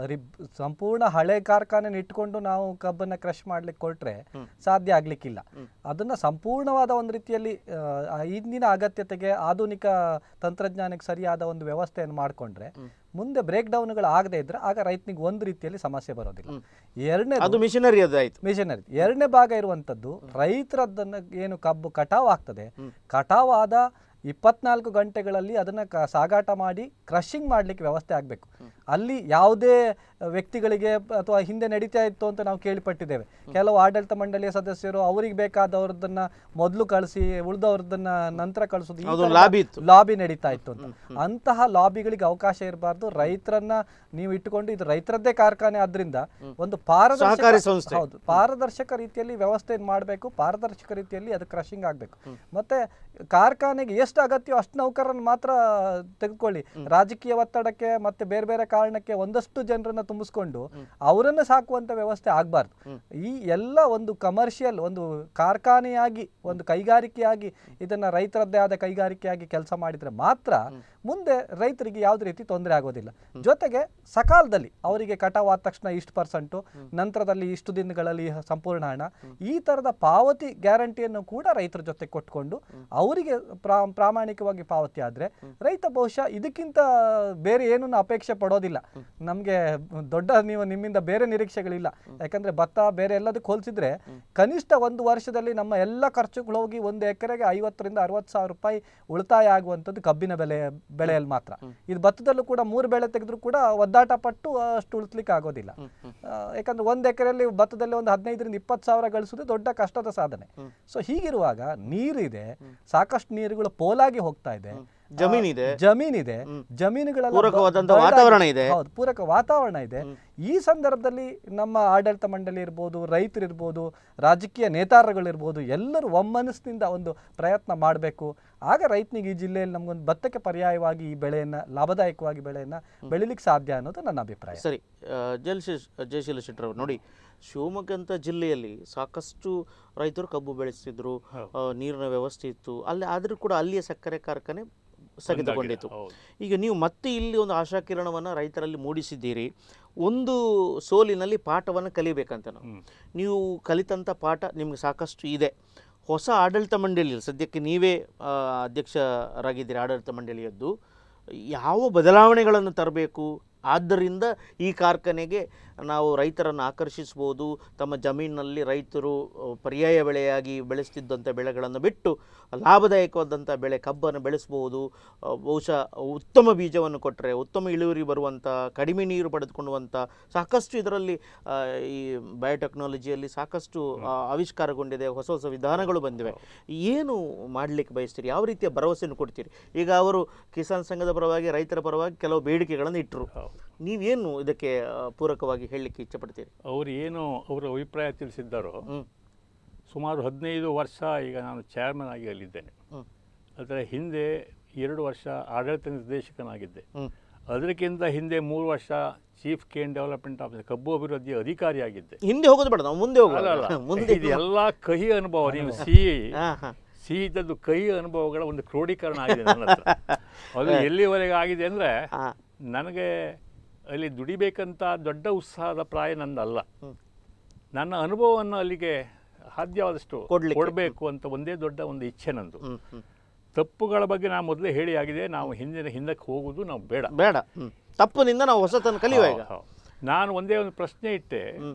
ಸಂಪೂರ್ಣ ಹಳೆ ಕಾರ್ಖಾನೆ ಇಟ್ಕೊಂಡು ನಾವು ಕಬ್ಬನ್ನ ಕ್ರಷ್ ಮಾಡ್ಲಿಕ್ಕೆ ಕೊಟ್ರೆ ಹ್ಮ್. ಸಾಧ್ಯ ಆಗ್ಲಿಕ್ಕಿಲ್ಲ ಹ್ಮ್. ಅದನ್ನ ಸಂಪೂರ್ಣವಾದ ಒಂದು ರೀತಿಯಲ್ಲಿ ಆ, ಇಂದಿನ ಅಗತ್ಯತೆಗೆ ಆಧುನಿಕ ತಂತ್ರಜ್ಞಾನಕ್ಕೆ ಸರಿಯಾದ ಒಂದು ವ್ಯವಸ್ಥೆಯನ್ನು ಮಾಡಿಕೊಂಡ್ರೆ ಹ್ಮ್. ಮುಂದೆ ಬ್ರೇಕ್ ಡೌನ್ಗಳು ಆಗದೆ ಇದ್ರೆ ಆಗ ರೈತನಿಗೆ ಒಂದು ರೀತಿಯಲ್ಲಿ ಸಮಸ್ಯೆ ಬರೋದಿಲ್ಲ ಹ್ಮ್. ಎರಡನೇ ಅದು ಮಿಷನರಿ ಅದಾಯಿತು ಮಿಷನರಿ ಎರಡನೇ ಭಾಗ ಇರುವಂಥದ್ದು ರೈತರದ್ದನ್ನ ಏನು ಕಬ್ಬು ಕಟಾವ್ ಆಗ್ತದೆ ಹ್ಮ್. ಕಟಾವ್ ಆದ ಇಪ್ಪತ್ನಾಲ್ಕು ಗಂಟೆಗಳಲ್ಲಿ ಅದನ್ನ ಕ- ಸಾಗಾಟ ಮಾಡಿ ಕ್ರಷಿಂಗ್ ಮಾಡ್ಲಿಕ್ಕೆ ವ್ಯವಸ್ಥೆ ಆಗಬೇಕು ಅಲ್ಲಿ ಯಾವುದೇ ವ್ಯಕ್ತಿಗಳಿಗೆ ಅಥವಾ ಹಿಂದೆ ನಡೀತಾ ಇತ್ತು ಅಂತ ನಾವು ಕೇಳಿಪಟ್ಟಿದ್ದೇವೆ ಕೆಲವು ಆಡಳಿತ ಮಂಡಳಿಯ ಸದಸ್ಯರು ಅವರಿಗೆ ಬೇಕಾದವ್ರದನ್ನ ಮೊದಲು ಕಳಿಸಿ ಉಳಿದವ್ರದನ್ನ ನಂತರ ಕಳಿಸೋದು ಈ ಅದು ಥರದ ಲಾಬಿ ಇತ್ತು ಲಾಬಿ ನಡೀತಾ ಇತ್ತು ಅಂತ ಅಂತಹ ಲಾಬಿಗಳಿಗೆ ಅವಕಾಶ ಇರಬಾರ್ದು ರೈತರನ್ನ ನೀವು ಇಟ್ಟುಕೊಂಡು ಇದು ರೈತರದ್ದೇ ಕಾರ್ಖಾನೆ ಆದ್ರಿಂದ ಒಂದು ಪಾರದರ್ಶಕ ಸಹಕಾರಿ ಸಂಸ್ಥೆ. ಹೌದು ಪಾರದರ್ಶಕ ರೀತಿಯಲ್ಲಿ ವ್ಯವಸ್ಥೆ ಮಾಡಬೇಕು ಪಾರದರ್ಶಕ ರೀತಿಯಲ್ಲಿ ಅದು ಕ್ರಷಿಂಗ್ ಆಗಬೇಕು ಮತ್ತೆ ಕಾರ್ಖಾನೆಗೆ ಎಷ್ಟು ಅಗತ್ಯ ಅಷ್ಟು ನೌಕರರನ್ನು ಮಾತ್ರ ತೆಗೆದುಕೊಳ್ಳಿ ರಾಜಕೀಯ ಒತ್ತಡಕ್ಕೆ ಮತ್ತೆ ಬೇರೆ ಬೇರೆ ಕಾರಣಕ್ಕೆ ಒಂದಷ್ಟು ಜನರನ್ನ ತುಂಬಿಸ್ಕೊಂಡು ಅವರನ್ನು ಸಾಕುವಂತ ವ್ಯವಸ್ಥೆ ಆಗಬಾರ್ದು ಈ ಎಲ್ಲ ಒಂದು ಕಮರ್ಷಿಯಲ್ ಒಂದು ಕಾರ್ಖಾನೆಯಾಗಿ ಒಂದು ಕೈಗಾರಿಕೆಯಾಗಿ ಇದನ್ನ ರೈತರದ್ದೇ ಆದ ಕೈಗಾರಿಕೆಯಾಗಿ ಕೆಲಸ ಮಾಡಿದ್ರೆ ಮಾತ್ರ ಮುಂದೆ ರೈತರಿಗೆ ಯಾವುದೇ ರೀತಿ ತೊಂದರೆ ಆಗೋದಿಲ್ಲ ಜೊತೆಗೆ ಸಕಾಲದಲ್ಲಿ ಅವರಿಗೆ ಕಟಾವ್ ಆದ ತಕ್ಷಣ ಇಷ್ಟು ಪರ್ಸೆಂಟು ನಂತರದಲ್ಲಿ ಇಷ್ಟು ದಿನಗಳಲ್ಲಿ ಸಂಪೂರ್ಣ ಹಣ ಈ ತರದ ಪಾವತಿ ಗ್ಯಾರಂಟಿಯನ್ನು ಕೂಡ ರೈತರ ಜೊತೆ ಕೊಟ್ಕೊಂಡು ಅವರಿಗೆ ಪ್ರಾ ಪ್ರಾಮಾಣಿಕವಾಗಿ ಪಾವತಿ ಆದ್ರೆ ರೈತ ಬಹುಶಃ ಇದಕ್ಕಿಂತ ಬೇರೆ ಏನನ್ನು ಅಪೇಕ್ಷೆ ಪಡೋದಿಲ್ಲ ನಮಗೆ ದೊಡ್ಡ ನೀವು ನಿಮ್ಮಿಂದ ಬೇರೆ ನಿರೀಕ್ಷೆಗಳಿಲ್ಲ ಯಾಕಂದ್ರೆ ಭತ್ತ ಬೇರೆ ಎಲ್ಲದಕ್ಕೆ ಹೋಲಿಸಿದ್ರೆ ಕನಿಷ್ಠ ಒಂದು ವರ್ಷದಲ್ಲಿ ನಮ್ಮ ಎಲ್ಲ ಖರ್ಚುಗಳು ಹೋಗಿ ಒಂದು ಎಕರೆಗೆ ಐವತ್ತರಿಂದ ಅರವತ್ತು ಸಾವಿರ ರೂಪಾಯಿ ಉಳಿತಾಯ ಆಗುವಂಥದ್ದು ಕಬ್ಬಿನ ಬೆಲೆ ಬೆಳೆಯಲ್ಲಿ ಮಾತ್ರ ಇದು ಭತ್ತದಲ್ಲೂ ಕೂಡ ಮೂರು ಬೆಳೆ ತೆಗೆದ್ರು ಕೂಡ ಒದ್ದಾಟ ಪಟ್ಟು ಅಷ್ಟು ಉಳಿಸ್ಲಿಕ್ಕೆ ಆಗೋದಿಲ್ಲ ಆ, ಯಾಕಂದ್ರೆ ಒಂದು ಎಕರೆಯಲ್ಲಿ ಭತ್ತದಲ್ಲಿ ಒಂದು ಹದಿನೈದರಿಂದ ಇಪ್ಪತ್ತು ಸಾವಿರ ಗಳಿಸೋದು ದೊಡ್ಡ ಕಷ್ಟದ ಸಾಧನೆ ಸೊ ಹೀಗಿರುವಾಗ ನೀರಿದೆ ಸಾಕಷ್ಟು ನೀರುಗಳು ಪೋಲಾಗಿ ಹೋಗ್ತಾ ಇದೆ ಜಮೀನಿದೆ ಜಮೀನಿದೆ ಜಮೀನುಗಳೆಲ್ಲ ಪೂರಕವಾದಂಥ ಬ- ಬರಡಾಗಿ- ವಾತಾವರಣ ಇದೆ. ಹೌದು ಪೂರಕ ವಾತಾವರಣ ಇದೆ ಈ ಸಂದರ್ಭದಲ್ಲಿ ನಮ್ಮ ಆಡಳಿತ ಮಂಡಳಿ ಇರ್ಬೋದು ರೈತರಿರ್ಬೋದು ರಾಜಕೀಯ ನೇತಾರಗಳಿರ್ಬೋದು ಎಲ್ಲರೂ ಒಮ್ಮನಸ್ಸಿನಿಂದ ಒಂದು ಪ್ರಯತ್ನ ಮಾಡಬೇಕು ಆಗ ರೈತನಿಗೆ ಈ ಜಿಲ್ಲೆಯಲ್ಲಿ ನಮಗೊಂದು ಭತ್ತಕ್ಕೆ ಪರ್ಯಾಯವಾಗಿ ಈ ಬೆಳೆಯನ್ನ ಲಾಭದಾಯಕವಾಗಿ ಬೆಳೆಯನ್ನ ಬೆಳಿಲಿಕ್ಕೆ ಸಾಧ್ಯ ಅನ್ನೋದು ನನ್ನ ಅಭಿಪ್ರಾಯ ಸರಿ ಜಲಶೇಷ್ ಜಯಶೀಲ ಶೆಟ್ಟರವರು ನೋಡಿ ಶಿವಮೊಗ್ಗ ಅಂತ ಜಿಲ್ಲೆಯಲ್ಲಿ ಸಾಕಷ್ಟು ರೈತರು ಕಬ್ಬು ಬೆಳೆಸ್ತಿದ್ರು ಆ, ನೀರಿನ ವ್ಯವಸ್ಥೆ ಇತ್ತು ಅಲ್ಲಿ ಆದರೂ ಕೂಡ ಅಲ್ಲಿಯ ಸಕ್ಕರೆ ಕಾರ್ಖಾನೆ ಸ್ಥಗಿತಗೊಂಡಿತ್ತು ಹೌದು. ಈಗ ನೀವು ಮತ್ತೆ ಇಲ್ಲಿ ಒಂದು ಆಶಾಕಿರಣವನ್ನು ರೈತರಲ್ಲಿ ಮೂಡಿಸಿದ್ದೀರಿ ಒಂದು ಸೋಲಿನಲ್ಲಿ ಪಾಠವನ್ನು ಕಲಿಬೇಕಂತ ನಾವು ಹ್ಮ್. ನೀವು ಕಲಿತಂಥ ಪಾಠ ನಿಮಗೆ ಸಾಕಷ್ಟು ಇದೆ ಹೊಸ ಆಡಳಿತ ಮಂಡಳಿಯಲ್ಲಿ ಸದ್ಯಕ್ಕೆ ನೀವೇ ಆ, ಅಧ್ಯಕ್ಷರಾಗಿದ್ದೀರಿ ಆಡಳಿತ ಮಂಡಳಿಯದ್ದು ಯಾವ ಬದಲಾವಣೆಗಳನ್ನು ತರಬೇಕು ಆದ್ದರಿಂದ ಈ ಕಾರ್ಖಾನೆಗೆ ನಾವು ರೈತರನ್ನು ಆಕರ್ಷಿಸ್ಬೋದು ತಮ್ಮ ಜಮೀನಿನಲ್ಲಿ ರೈತರು ಆ, ಪರ್ಯಾಯ ಬೆಳೆಯಾಗಿ ಬೆಳೆಸ್ತಿದ್ದಂಥ ಬೆಳೆಗಳನ್ನು ಬಿಟ್ಟು ಲಾಭದಾಯಕವಾದಂಥ ಬೆಳೆ ಕಬ್ಬನ್ನು ಬೆಳೆಸ್ಬೋದು ಆ, ಬಹುಶಃ ಉತ್ತಮ ಬೀಜವನ್ನು ಕೊಟ್ಟರೆ ಉತ್ತಮ ಇಳುವರಿ ಬರುವಂಥ ಕಡಿಮೆ ನೀರು ಪಡೆದುಕೊಳ್ಳುವಂಥ ಸಾಕಷ್ಟು ಇದರಲ್ಲಿ ಆ, ಈ ಬಯೋಟೆಕ್ನಾಲಜಿಯಲ್ಲಿ ಸಾಕಷ್ಟು ಆ, ಆವಿಷ್ಕಾರಗೊಂಡಿದೆ ಹೊಸ ಹೊಸ ವಿಧಾನಗಳು ಬಂದಿವೆ ಏನು ಮಾಡಲಿಕ್ಕೆ ಬಯಸ್ತೀರಿ ಯಾವ ರೀತಿಯ ಭರವಸೆಯನ್ನು ಕೊಡ್ತೀರಿ ಈಗ ಅವರು ಕಿಸಾನ್ ಸಂಘದ ಪರವಾಗಿ ರೈತರ ಪರವಾಗಿ ಕೆಲವು ಬೇಡಿಕೆಗಳನ್ನು ಇಟ್ಟರು ಹೌದು. ನೀವೇನು ಇದಕ್ಕೆ ಆ, ಪೂರಕವಾಗಿ ಹೇಳಲಿಕ್ಕೆ ಇಚ್ಛಪಡ್ತೀರಿ ಅವ್ರು ಏನು ಅವರ ಅಭಿಪ್ರಾಯ ತಿಳಿಸಿದ್ದಾರೋ ಹ್ಮ್ ಸುಮಾರು ಹದಿನೈದು ವರ್ಷ ಈಗ ನಾನು ಚೇರ್ಮನ್ ಆಗಿ ಅಲ್ಲಿದ್ದೇನೆ ಹ್ಮ್ ಅದರ ಹಿಂದೆ ಎರಡು ವರ್ಷ ಆಡಳಿತ ನಿರ್ದೇಶಕನಾಗಿದ್ದೆ ಹ್ಮ್ ಅದಕ್ಕಿಂತ ಹಿಂದೆ ಮೂರು ವರ್ಷ ಚೀಫ್ ಕೇನ್ ಡೆವಲಪ್ಮೆಂಟ್ ಆಫೀಸರ್ ಕಬ್ಬು ಅಭಿವೃದ್ಧಿ ಅಧಿಕಾರಿಯಾಗಿದ್ದೆ ಹಿಂದೆ ಹೋಗೋದು ಬೇಡ ನಾವು ಮುಂದೆ ಅಲ್ಲ ಹೋಗೋಣ ಅಲ್ಲ ಮುಂದೆ ಇದು ಎಲ್ಲ ಕಹಿ ಅನುಭವ ನೀವು ಸಿಹಿ ಹಾ ಹಾ ಸಿಹಿದದ್ದು ಕಹಿ ಅನುಭವಗಳ ಒಂದು ಕ್ರೋಢೀಕರಣ ಆಗಿದೆ ನನ್ನ ಹತ್ರ ಅದು ಎಲ್ಲಿವರೆಗೆ ಆಗಿದೆ ಅಂದರೆ ಹಾ ನನಗೆ ಅಲ್ಲಿ ದುಡಿಬೇಕಂತ ದೊಡ್ಡ ಉತ್ಸಾಹದ ಪ್ರಾಯ ನಂದಲ್ಲ ಹ್ಮ್. ನನ್ನ ಅನುಭವವನ್ನು ಅಲ್ಲಿಗೆ ಸಾಧ್ಯವಾದಷ್ಟು ಕೊಡ್ಲಿಕ್ಕೆ. ಕೊಡಬೇಕು ಅಂತ ಒಂದೇ ದೊಡ್ಡ ಒಂದು ಇಚ್ಛೆ ನಂದು ಹ್ಮ್ ಹ್ಮ್ ತಪ್ಪುಗಳ ಬಗ್ಗೆ ನಾನು ಮೊದಲೇ ಹೇಳಿ ಆಗಿದೆ ನಾವು ಹಿಂದಿನ ಹಿಂದಕ್ಕೆ ಹೋಗುವುದು ನಾವು ಬೇಡ ಬೇಡ ಹ್ಮ್ ತಪ್ಪನಿಂದ ನಾವು ಹೊಸತನ್ನು ಕಲಿಯುವ ಈಗ ಹೌದು, ಹೌದು. ನಾನು ಒಂದೇ ಒಂದು ಪ್ರಶ್ನೆ ಇಟ್ಟೆ ಹ್ಮ್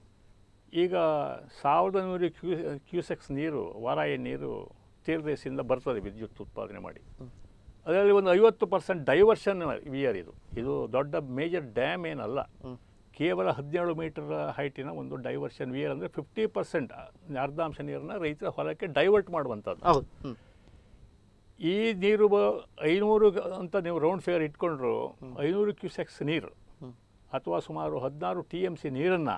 ಈಗ ಸಾವಿರದ ನೂರು ಕ್ಯೂ ಕ್ಯೂಸೆಕ್ಸ್ ನೀರು ವಾರಾಯಿ ನೀರು ತೀರ್ದೇಶದಿಂದ ಬರ್ತದೆ ವಿದ್ಯುತ್ ಉತ್ಪಾದನೆ ಮಾಡಿ ಅದರಲ್ಲಿ ಒಂದು ಐವತ್ತು ಪರ್ಸೆಂಟ್ ಡೈವರ್ಷನ್ ವಿಯರ್ ಇದು ಇದು ದೊಡ್ಡ ಮೇಜರ್ ಡ್ಯಾಮ್ ಏನಲ್ಲ ಹ್ಮ್. ಕೇವಲ ಹದಿನೇಳು ಮೀಟರ್ ಹೈಟಿನ ಒಂದು ಡೈವರ್ಷನ್ ವಿಯರ್ ಅಂದರೆ ಫಿಫ್ಟಿ ಪರ್ಸೆಂಟ್ ಅರ್ಧಾಂಶ ನೀರನ್ನು ರೈತರ ಹೊಲಕ್ಕೆ ಡೈವರ್ಟ್ ಮಾಡುವಂಥದ್ದು ಹೌದು ಹ್ಮ್. ಈ ನೀರು ಬ- ಐನೂರು ಗ- ಅಂತ ನೀವು ರೌಂಡ್ ಫಿಗರ್ ಇಟ್ಕೊಂಡ್ರು ಐನೂರು ಕ್ಯೂಸೆಕ್ಸ್ ನೀರು ಹ್ಮ್. ಅಥವಾ ಸುಮಾರು ಹದಿನಾರು ಟಿ ಎಮ್ ಸಿ ನೀರನ್ನು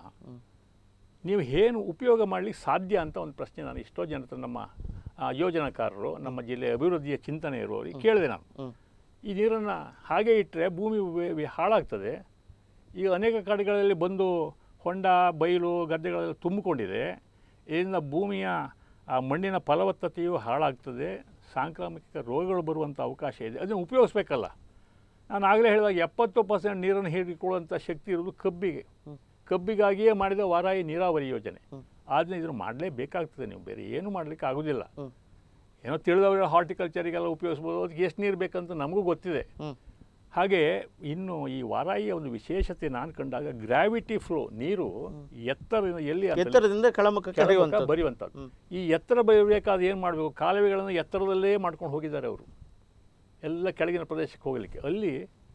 ನೀವು ಏನು ಉಪಯೋಗ ಮಾಡಲಿಕ್ಕೆ ಸಾಧ್ಯ ಅಂತ ಒಂದು ಪ್ರಶ್ನೆ ನಾನು ಎಷ್ಟೋ ಜನ ಹತ್ರ ನಮ್ಮ ಆ, ಯೋಜನಾಕಾರರು ನಮ್ಮ ಜಿಲ್ಲೆಯ ಅಭಿವೃದ್ಧಿಯ ಚಿಂತನೆ ಇರುವವರಿಗೆ ಕೇಳಿದೆ ನಾನು ಹ್ಮ್. ಈ ನೀರನ್ನು ಹಾಗೆ ಇಟ್ಟರೆ ಭೂಮಿ ವೆ- ವೆ- ಹಾಳಾಗ್ತದೆ ಈಗ ಅನೇಕ ಕಡೆಗಳಲ್ಲಿ ಬಂದು ಹೊಂಡ ಬಯಲು ಗದ್ದೆಗಳೆಲ್ಲ ತುಂಬಿಕೊಂಡಿದೆ ಇದರಿಂದ ಭೂಮಿಯ ಆ ಮಣ್ಣಿನ ಫಲವತ್ತತೆಯು ಹಾಳಾಗ್ತದೆ ಸಾಂಕ್ರಾಮಿಕ ರೋಗಗಳು ಬರುವಂಥ ಅವಕಾಶ ಇದೆ ಅದನ್ನು ಉಪಯೋಗಿಸ್ಬೇಕಲ್ಲ ನಾನು ಆಗಲೇ ಹೇಳಿದಾಗ ಎಪ್ಪತ್ತು ಪರ್ಸೆಂಟ್ ನೀರನ್ನು ಹೀರಿಕೊಳ್ಳುವಂಥ ಶಕ್ತಿ ಇರೋದು ಕಬ್ಬಿಗೆ ಕಬ್ಬಿಗಾಗಿಯೇ ಮಾಡಿದ ವಾರಾಯಿ ನೀರಾವರಿ ಯೋಜನೆ ಆದರೆ ಇದನ್ನು ಮಾಡಲೇಬೇಕಾಗ್ತದೆ ನೀವು ಬೇರೆ ಏನು ಮಾಡಲಿಕ್ಕೆ ಆಗೋದಿಲ್ಲ ಹ್ಮ್. ಏನೋ ತಿಳಿದವರು ಹಾರ್ಟಿಕಲ್ಚರಿಗೆಲ್ಲ ಉಪಯೋಗಿಸ್ಬೋದು ಅದಕ್ಕೆ ಎಷ್ಟು ನೀರು ಬೇಕಂತ ನಮಗೂ ಗೊತ್ತಿದೆ ಹ್ಮ್. ಹಾಗೆ ಇನ್ನು ಈ ವಾರಾಯಿಯ ಒಂದು ವಿಶೇಷತೆ ನಾನು ಕಂಡಾಗ ಗ್ರಾವಿಟಿ ಫ್ಲೋ ನೀರು ಎತ್ತರ ಎಲ್ಲಿ ಅಂತ ಎತ್ತರದಿಂದ ಕೆಳಮುಖಕ್ಕೆ ಕೆಳಮುಖ ಹರಿಯುವಂಥದ್ದು ಬರೆಯುವಂಥದ್ದು ಹ್ಮ್. ಈ ಎತ್ತರ ಬರಬೇಕಾದ್ರೆ ಏನು ಮಾಡಬೇಕು ಕಾಲುವೆಗಳನ್ನು ಎತ್ತರದಲ್ಲೇ ಮಾಡ್ಕೊಂಡು ಹೋಗಿದ್ದಾರೆ ಅವರು ಎಲ್ಲ ಕೆಳಗಿನ ಪ್ರದೇಶಕ್ಕೆ ಹೋಗಲಿಕ್ಕೆ ಅಲ್ಲಿ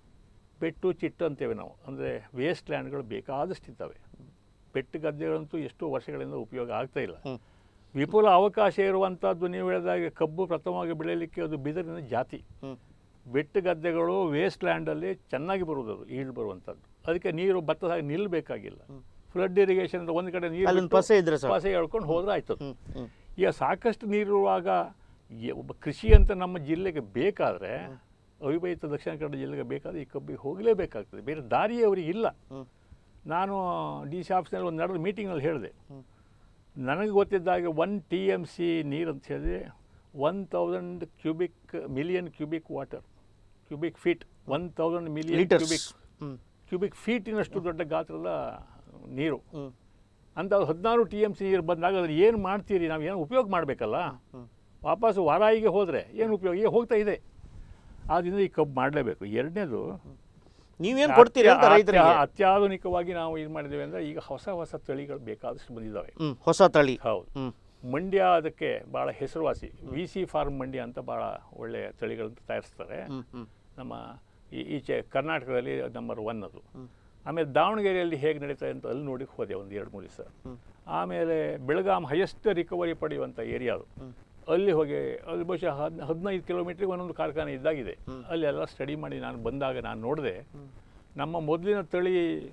ಬೆಟ್ಟು ಚಿಟ್ಟು ಅಂತೇವೆ ನಾವು ಅಂದರೆ ವೇಸ್ಟ್ ಲ್ಯಾಂಡ್ಗಳು ಬೇಕಾದಷ್ಟಿದ್ದಾವೆ ಬೆಟ್ಟು ಗದ್ದೆಗಳಂತೂ ಎಷ್ಟೋ ವರ್ಷಗಳಿಂದ ಉಪಯೋಗ ಆಗ್ತಾ ಇಲ್ಲ ಹ್ಮ್. ವಿಪುಲ ಅವಕಾಶ ಇರುವಂಥದ್ದು ನೀವು ಹೇಳಿದಾಗ ಕಬ್ಬು ಪ್ರಥಮವಾಗಿ ಬೆಳೆಯಲಿಕ್ಕೆ ಅದು ಬಿದಿರಿನ ಜಾತಿ ಹ್ಮ್. ಬೆಟ್ಟು ಗದ್ದೆಗಳು ವೇಸ್ಟ್ ಲ್ಯಾಂಡಲ್ಲಿ ಚೆನ್ನಾಗಿ ಬರುವುದು ಅದು ಈಳ್ ಬರುವಂಥದ್ದು ಅದಕ್ಕೆ ನೀರು ಭತ್ತದ ಹಾಗೆ ನಿಲ್ಲಬೇಕಾಗಿಲ್ಲ ಫ್ಲಡ್ ಇರಿಗೇಷನ್ ಅಂತ ಒಂದು ಕಡೆ ನೀರು ಅಲ್ಲೊಂದು ಬಿಟ್ಟು ಪಸೆ ಇದ್ರೆ ಸಾಕು. ಪಸೆ ಎಳ್ಕೊಂಡು ಹೋದ್ರೆ ಆಯ್ತದೆ ಹ್ಮ್. ಹ್ಮ್. ಈಗ ಸಾಕಷ್ಟು ನೀರಿರುವಾಗ ಎ- ಒಬ್ಬ ಕೃಷಿ ಅಂತ ನಮ್ಮ ಜಿಲ್ಲೆಗೆ ಬೇಕಾದರೆ ಅವಿಭಜಿತ ದಕ್ಷಿಣ ಕನ್ನಡ ಜಿಲ್ಲೆಗೆ ಬೇಕಾದರೆ ಈ ಕಬ್ಬಿಗೆ ಹೋಗಲೇಬೇಕಾಗ್ತದೆ ಬೇರೆ ದಾರಿ ಅವರಿಗೆ ಇಲ್ಲ ಹ್ಮ್. ನಾನು ಡಿ ಸಿ ಆಫೀಸ್ನಲ್ಲಿ ಒಂದು ನಡೆದ ಮೀಟಿಂಗಲ್ಲಿ ಹೇಳಿದೆ ಹ್ಮ್. ನನಗೆ ಗೊತ್ತಿದ್ದಾಗೆ ಒನ್ ಟಿ ಎಮ್ ಸಿ ನೀರು ಅಂತ ಹೇಳಿದ್ರೆ one thousand cubic million cubic water cubic feet one thousand million liters cubic ಹ್ಮ್. ಕ್ಯೂಬಿಕ್ ಫೀಟಿನಷ್ಟು ದೊಡ್ಡ ಗಾತ್ರದ ನೀರು ಹ್ಮ್. ಅಂತ ಹದಿನಾರು ಟಿ ಎಮ್ ಸಿ ನೀರು ಬಂದಾಗ ಅದನ್ನು ಏನು ಮಾಡ್ತೀರಿ ನಾವು ಏನು ಉಪಯೋಗ ಮಾಡಬೇಕಲ್ಲ ಹ್ಮ್. ವಾಪಸ್ಸು ವಾರಾಯಿಗೆ ಹೋದರೆ ಏನು ಉಪಯೋಗ ಈಗ ಹೋಗ್ತಾ ಇದೆ ಆದ್ದರಿಂದ ಈ ಕಬ್ಬು ಮಾಡಲೇಬೇಕು ಎರಡನೇದು ನೀವೇನ್ ಕೊಡ್ತೀರಿ ಅಂತ ರೈತರಿಗೆ ಅತ್ಯಾಧುನಿಕವಾಗಿ ನಾವು ಏನು ಮಾಡಿದ್ದೇವೆ ಅಂದರೆ ಈಗ ಹೊಸ ಹೊಸ ತಳಿಗಳು ಬೇಕಾದಷ್ಟು ಬಂದಿದ್ದಾವೆ ಹ್ಮ್ ಹೊಸ ತಳಿ ಹೌದು ಹ್ಮ್ ಮಂಡ್ಯ ಅದಕ್ಕೆ ಭಾಳ ಹೆಸರುವಾಸಿ ವಿ ಸಿ ಫಾರ್ಮ್ ಮಂಡ್ಯ ಅಂತ ಭಾಳ ಒಳ್ಳೆಯ ತಳಿಗಳನ್ನು ತಯಾರಿಸ್ತಾರೆ ಹ್ಮ್ ಹ್ಮ್ ನಮ್ಮ ಈ- ಈಚೆ ಕರ್ನಾಟಕದಲ್ಲಿ ನಂಬರ್ ಒನ್ ಅದು ಆಮೇಲೆ ದಾವಣಗೆರೆಯಲ್ಲಿ ಹೇಗೆ ನಡೀತದೆ ಅಂತ ಅಲ್ಲಿ ನೋಡಿ ಹೋದೆ ಒಂದು ಎರಡು ಮೂರು ದಿವಸ ಆಮೇಲೆ ಬೆಳಗಾಂ ಹೈಯೆಸ್ಟ್ ರಿಕವರಿ ಪಡೆಯುವಂಥ ಏರಿಯಾ ಅದು ಅಲ್ಲಿ ಹೋಗಿ ಅಲ್ಲಿ ಬಹುಶಃ ಹದ್ ಹದಿನೈದು ಕಿಲೋಮೀಟ್ರಿಗೆ ಒಂದೊಂದು ಕಾರ್ಖಾನೆ ಇದ್ದಾಗಿದೆ ಅಲ್ಲಿ ಎಲ್ಲ ಸ್ಟಡಿ ಮಾಡಿ ನಾನು ಬಂದಾಗ ನಾನು ನೋಡಿದೆ ನಮ್ಮ ಮೊದಲಿನ ತಳಿ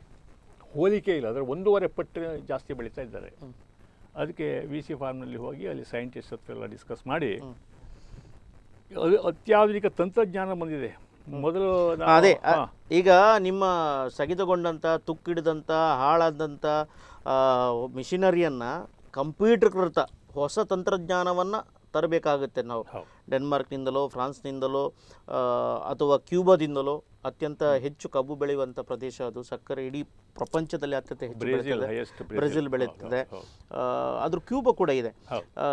ಹೋಲಿಕೆ ಇಲ್ಲ ಅದರ ಒಂದೂವರೆ ಪಟ್ಟು ಜಾಸ್ತಿ ಬೆಳೀತಾ ಇದ್ದಾರೆ ಅದಕ್ಕೆ ವಿ ಸಿ ಫಾರ್ಮ್ನಲ್ಲಿ ಹೋಗಿ ಅಲ್ಲಿ ಸೈಂಟಿಸ್ಟ್ ಹತ್ರ ಎಲ್ಲ ಡಿಸ್ಕಸ್ ಮಾಡಿ ಅದು ಅತ್ಯಾಧುನಿಕ ತಂತ್ರಜ್ಞಾನ ಬಂದಿದೆ ಮೊದಲು ನಾವು- ಅದೇ ಅ- ಹಾ. ಈಗ ನಿಮ್ಮ ಸ್ಥಗಿತಗೊಂಡಂಥ ತುಕ್ಕಿಡಿದಂಥ ಹಾಳಾದಂಥ ಮಿಷಿನರಿಯನ್ನು ಕಂಪ್ಯೂಟರ್ಕೃತ ಹೊಸ ತಂತ್ರಜ್ಞಾನವನ್ನು ತರಬೇಕಾಗುತ್ತೆ ನಾವು ಹೌದು. ಡೆನ್ಮಾರ್ಕ್ನಿಂದಲೋ ಫ್ರಾನ್ಸ್ನಿಂದಲೋ ಆ, ಅಥವಾ ಕ್ಯೂಬಾದಿಂದಲೋ ಅತ್ಯಂತ ಹೆಚ್ಚು ಕಬ್ಬು ಬೆಳೆಯುವಂಥ ಪ್ರದೇಶ ಅದು ಸಕ್ಕರೆ ಇಡೀ ಪ್ರಪಂಚದಲ್ಲಿ ಅತ್ಯಂತ ಹೆಚ್ಚು ಬ್ರೆಜಿಲ್ ಬೆಳೀತದೆ. highest Brazil. ಬ್ರೆಜಿಲ್ ಹೌದು, ಬೆಳೀತದೆ ಹೌದು, ಆ, ಅದ್ರ ಕ್ಯೂಬಾ ಕೂಡ ಇದೆ ಹೌದು. ಆ,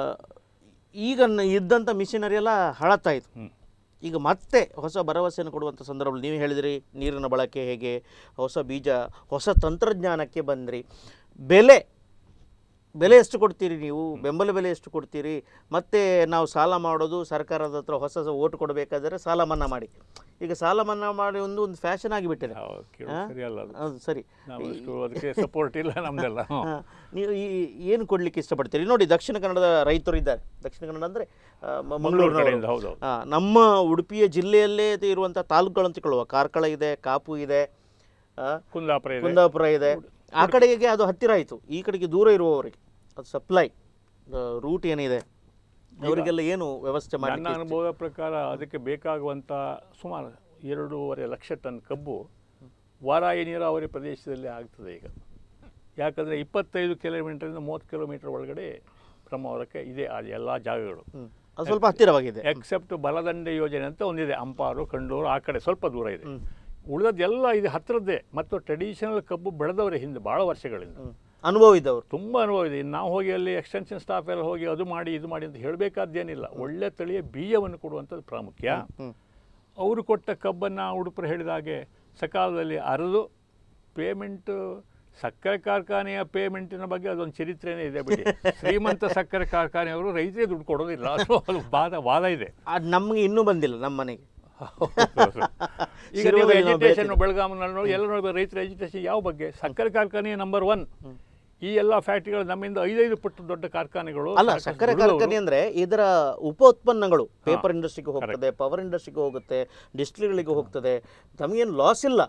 ಈಗ ನ- ಇದ್ದಂಥ ಮಿಷಿನರಿ ಎಲ್ಲ ಹಳತ್ತಾಯಿತು ಹ್ಮ್. ಈಗ ಮತ್ತೆ ಹೊಸ ಭರವಸೆಯನ್ನು ಕೊಡುವಂಥ ಸಂದರ್ಭದಲ್ಲಿ ನೀವು ಹೇಳಿದ್ರಿ ನೀರಿನ ಬಳಕೆ ಹೇಗೆ ಹೊಸ ಬೀಜ ಹೊಸ ತಂತ್ರಜ್ಞಾನಕ್ಕೆ ಬಂದ್ರಿ ಬೆಲೆ ಬೆಲೆ ಎಷ್ಟು ಕೊಡ್ತೀರಿ ನೀವು ಬೆಂಬಲ ಬೆಲೆ ಎಷ್ಟು ಕೊಡ್ತೀರಿ ಮತ್ತೆ ನಾವು ಸಾಲ ಮಾಡೋದು ಸರ್ಕಾರದ ಹತ್ರ ಹೊಸ ಹೊಸ ಓಟ್ ಕೊಡಬೇಕಾದ್ರೆ ಸಾಲ ಮನ್ನಾ ಮಾಡಿ ಈಗ ಸಾಲ ಮನ್ನಾ ಮಾಡಿ ಒಂದು ಒಂದು ಫ್ಯಾಷನ್ ಆಗಿಬಿಟ್ಟಿದೆ ಹೌದು, ಕೇಳೋದು ಹಾ? ಸರಿ ಅಲ್ಲ ಅದು ಹೌದು ಸರಿ ನಾವು ಅಷ್ಟು ಅದಕ್ಕೆ ಸಪೋರ್ಟ್ ಇಲ್ಲ ನಮ್ದೆಲ್ಲ ಹ್ಮ್. ಹಾ, ನೀವು ಈ ಏನು ಕೊಡ್ಲಿಕ್ಕೆ ಇಷ್ಟಪಡ್ತೀರಿ ನೋಡಿ ದಕ್ಷಿಣ ಕನ್ನಡದ ರೈತರು ಇದ್ದಾರೆ ದಕ್ಷಿಣ ಕನ್ನಡ ಅಂದರೆ ಮಂಗಳೂರು ಕಡೆಯಿಂದ ಮಂಗಳೂರಿನವರು ಹೌದು ಹೌದು ಆ, ನಮ್ಮ ಉಡುಪಿಯ ಜಿಲ್ಲೆಯಲ್ಲೇ ಇರುವಂಥ ತಾಲೂಕುಗಳು ಅಂತಕೊಳ್ಳುವ ಕಾರ್ಕಳ ಇದೆ ಕಾಪು ಇದೆ ಆ, ಕುಂದಾಪುರ ಇದೆ ಕುಂದಾಪುರ ಇದೆ ಆ ಕಡೆಗೆ ಅದು ಹತ್ತಿರ ಆಯಿತು ಈ ಕಡೆಗೆ ದೂರ ಇರುವವರಿಗೆ ಅದು ಸಪ್ಲೈ ರೂಟ್ ಏನಿದೆ ಅವರಿಗೆಲ್ಲ ಏನು ವ್ಯವಸ್ಥೆ ನನ್ನ ಮಾಡಲಿಕ್ಕೆ ಅನುಭವದ ಪ್ರಕಾರ ಅದಕ್ಕೆ ಬೇಕಾಗುವಂಥ ಸುಮಾರು ಎರಡೂವರೆ ಲಕ್ಷ ಟನ್ ಕಬ್ಬು ವಾರಾಯಿ ನೀರಾವರಿ ಪ್ರದೇಶದಲ್ಲಿ ಆಗ್ತದೆ ಈಗ ಯಾಕಂದರೆ ಇಪ್ಪತ್ತೈದು ಕಿಲೋಮೀಟರಿಂದ ಮೂವತ್ತು ಕಿಲೋಮೀಟರ್ ಒಳಗಡೆ ಬ್ರಹ್ಮಾವರಕ್ಕೆ ಇದೆ ಆ ಎಲ್ಲ ಜಾಗಗಳು ಹ್ಮ್. ಅದು ಸ್ವಲ್ಪ ಹತ್ತಿರವಾಗಿದೆ ಎಕ್ಸೆಪ್ಟ್ ಬಲದಂಡೆ ಯೋಜನೆ ಅಂತ ಒಂದಿದೆ ಅಂಪಾರು ಕಂಡೂರು ಆ ಕಡೆ ಸ್ವಲ್ಪ ದೂರ ಇದೆ ಉಳಿದದ್ದೆಲ್ಲ ಇದು ಹತ್ತಿರದ್ದೇ ಮತ್ತು ಟ್ರೆಡಿಷನಲ್ ಕಬ್ಬು ಬೆಳೆದವರೇ ಹಿಂದೆ ಭಾಳ ವರ್ಷಗಳಿಂದ ಹ್ಮ್. ಅನುಭವ ಇದ್ದವರು ತುಂಬ ಅನುಭವ ಇದೆ ಇನ್ನು ನಾವು ಹೋಗಿ ಅಲ್ಲಿ ಎಕ್ಸ್ಟೆನ್ಷನ್ ಸ್ಟಾಫ್ ಎಲ್ಲ ಹೋಗಿ ಅದು ಮಾಡಿ ಇದು ಮಾಡಿ ಅಂತ ಹೇಳಬೇಕಾದ್ದೇನಿಲ್ಲ ಒಳ್ಳೆ ತಳಿಯ ಬೀಜವನ್ನು ಕೊಡುವಂಥದ್ದು ಪ್ರಾಮುಖ್ಯ ಹ್ಮ್. ಅವರು ಕೊಟ್ಟ ಕಬ್ಬನ್ನು ಉಡುಪರು ಹೇಳಿದ ಹಾಗೆ ಸಕಾಲದಲ್ಲಿ ಅರೆದು ಪೇಮೆಂಟು ಸಕ್ಕರೆ ಕಾರ್ಖಾನೆಯ ಪೇಮೆಂಟಿನ ಬಗ್ಗೆ ಅದೊಂದು ಚರಿತ್ರೆನೇ ಇದೆ ಬಿಡಿ ಶ್ರೀಮಂತ ಸಕ್ಕರೆ ಕಾರ್ಖಾನೆಯವರು ರೈತರಿಗೆ ದುಡ್ಡು ಕೊಡೋದಿಲ್ಲ ಅದು ಅದು ವಾದ ವಾದ ಇದೆ ಅದು ನಮಗೆ ಇನ್ನೂ ಬಂದಿಲ್ಲ ನಮ್ಮ ಮನೆಗೆ ಈಗ ಶಿರೂರಲ್ಲಿ ನಾವು ಎಜುಕೇಷನ್ ಬೆಳಗಾವಿನಲ್ಲಿ ನೋಡಿ ಎಲ್ಲ ನೋಡಿ ರೈತರ ಎಜುಕೇಷನ್ ಯಾವ ಬಗ್ಗೆ ಸಕ್ಕರೆ ಕಾರ್ಖಾನೆ ನಂಬರ್ ಒನ್ ಈ ಎಲ್ಲ ಫ್ಯಾಕ್ಟ್ರಿಗಳು ನಮ್ಮಿಂದ ಐದೈದು ಪಟ್ಟು ದೊಡ್ಡ ಕಾರ್ಖಾನೆಗಳು ಅಲ್ಲ ಸಾಕಷ್ಟು ಸಕ್ಕರೆ ದುಡಿದವರು. ಕಾರ್ಖಾನೆ ಅಂದ್ರೆ ಇದರ ಉಪ ಉತ್ಪನ್ನಗಳು ಪೇಪರ್ ಇಂಡಸ್ಟ್ರಿಗೆ ಹೋಗ್ತದೆ ಪವರ್ ಇಂಡಸ್ಟ್ರಿಗೆ ಹೋಗುತ್ತೆ ಡಿಸ್ಟಿಲರಿಗಳಿಗೆ ಹೋಗ್ತದೆ ತಮಗೇನು ಲಾಸ್ ಇಲ್ಲ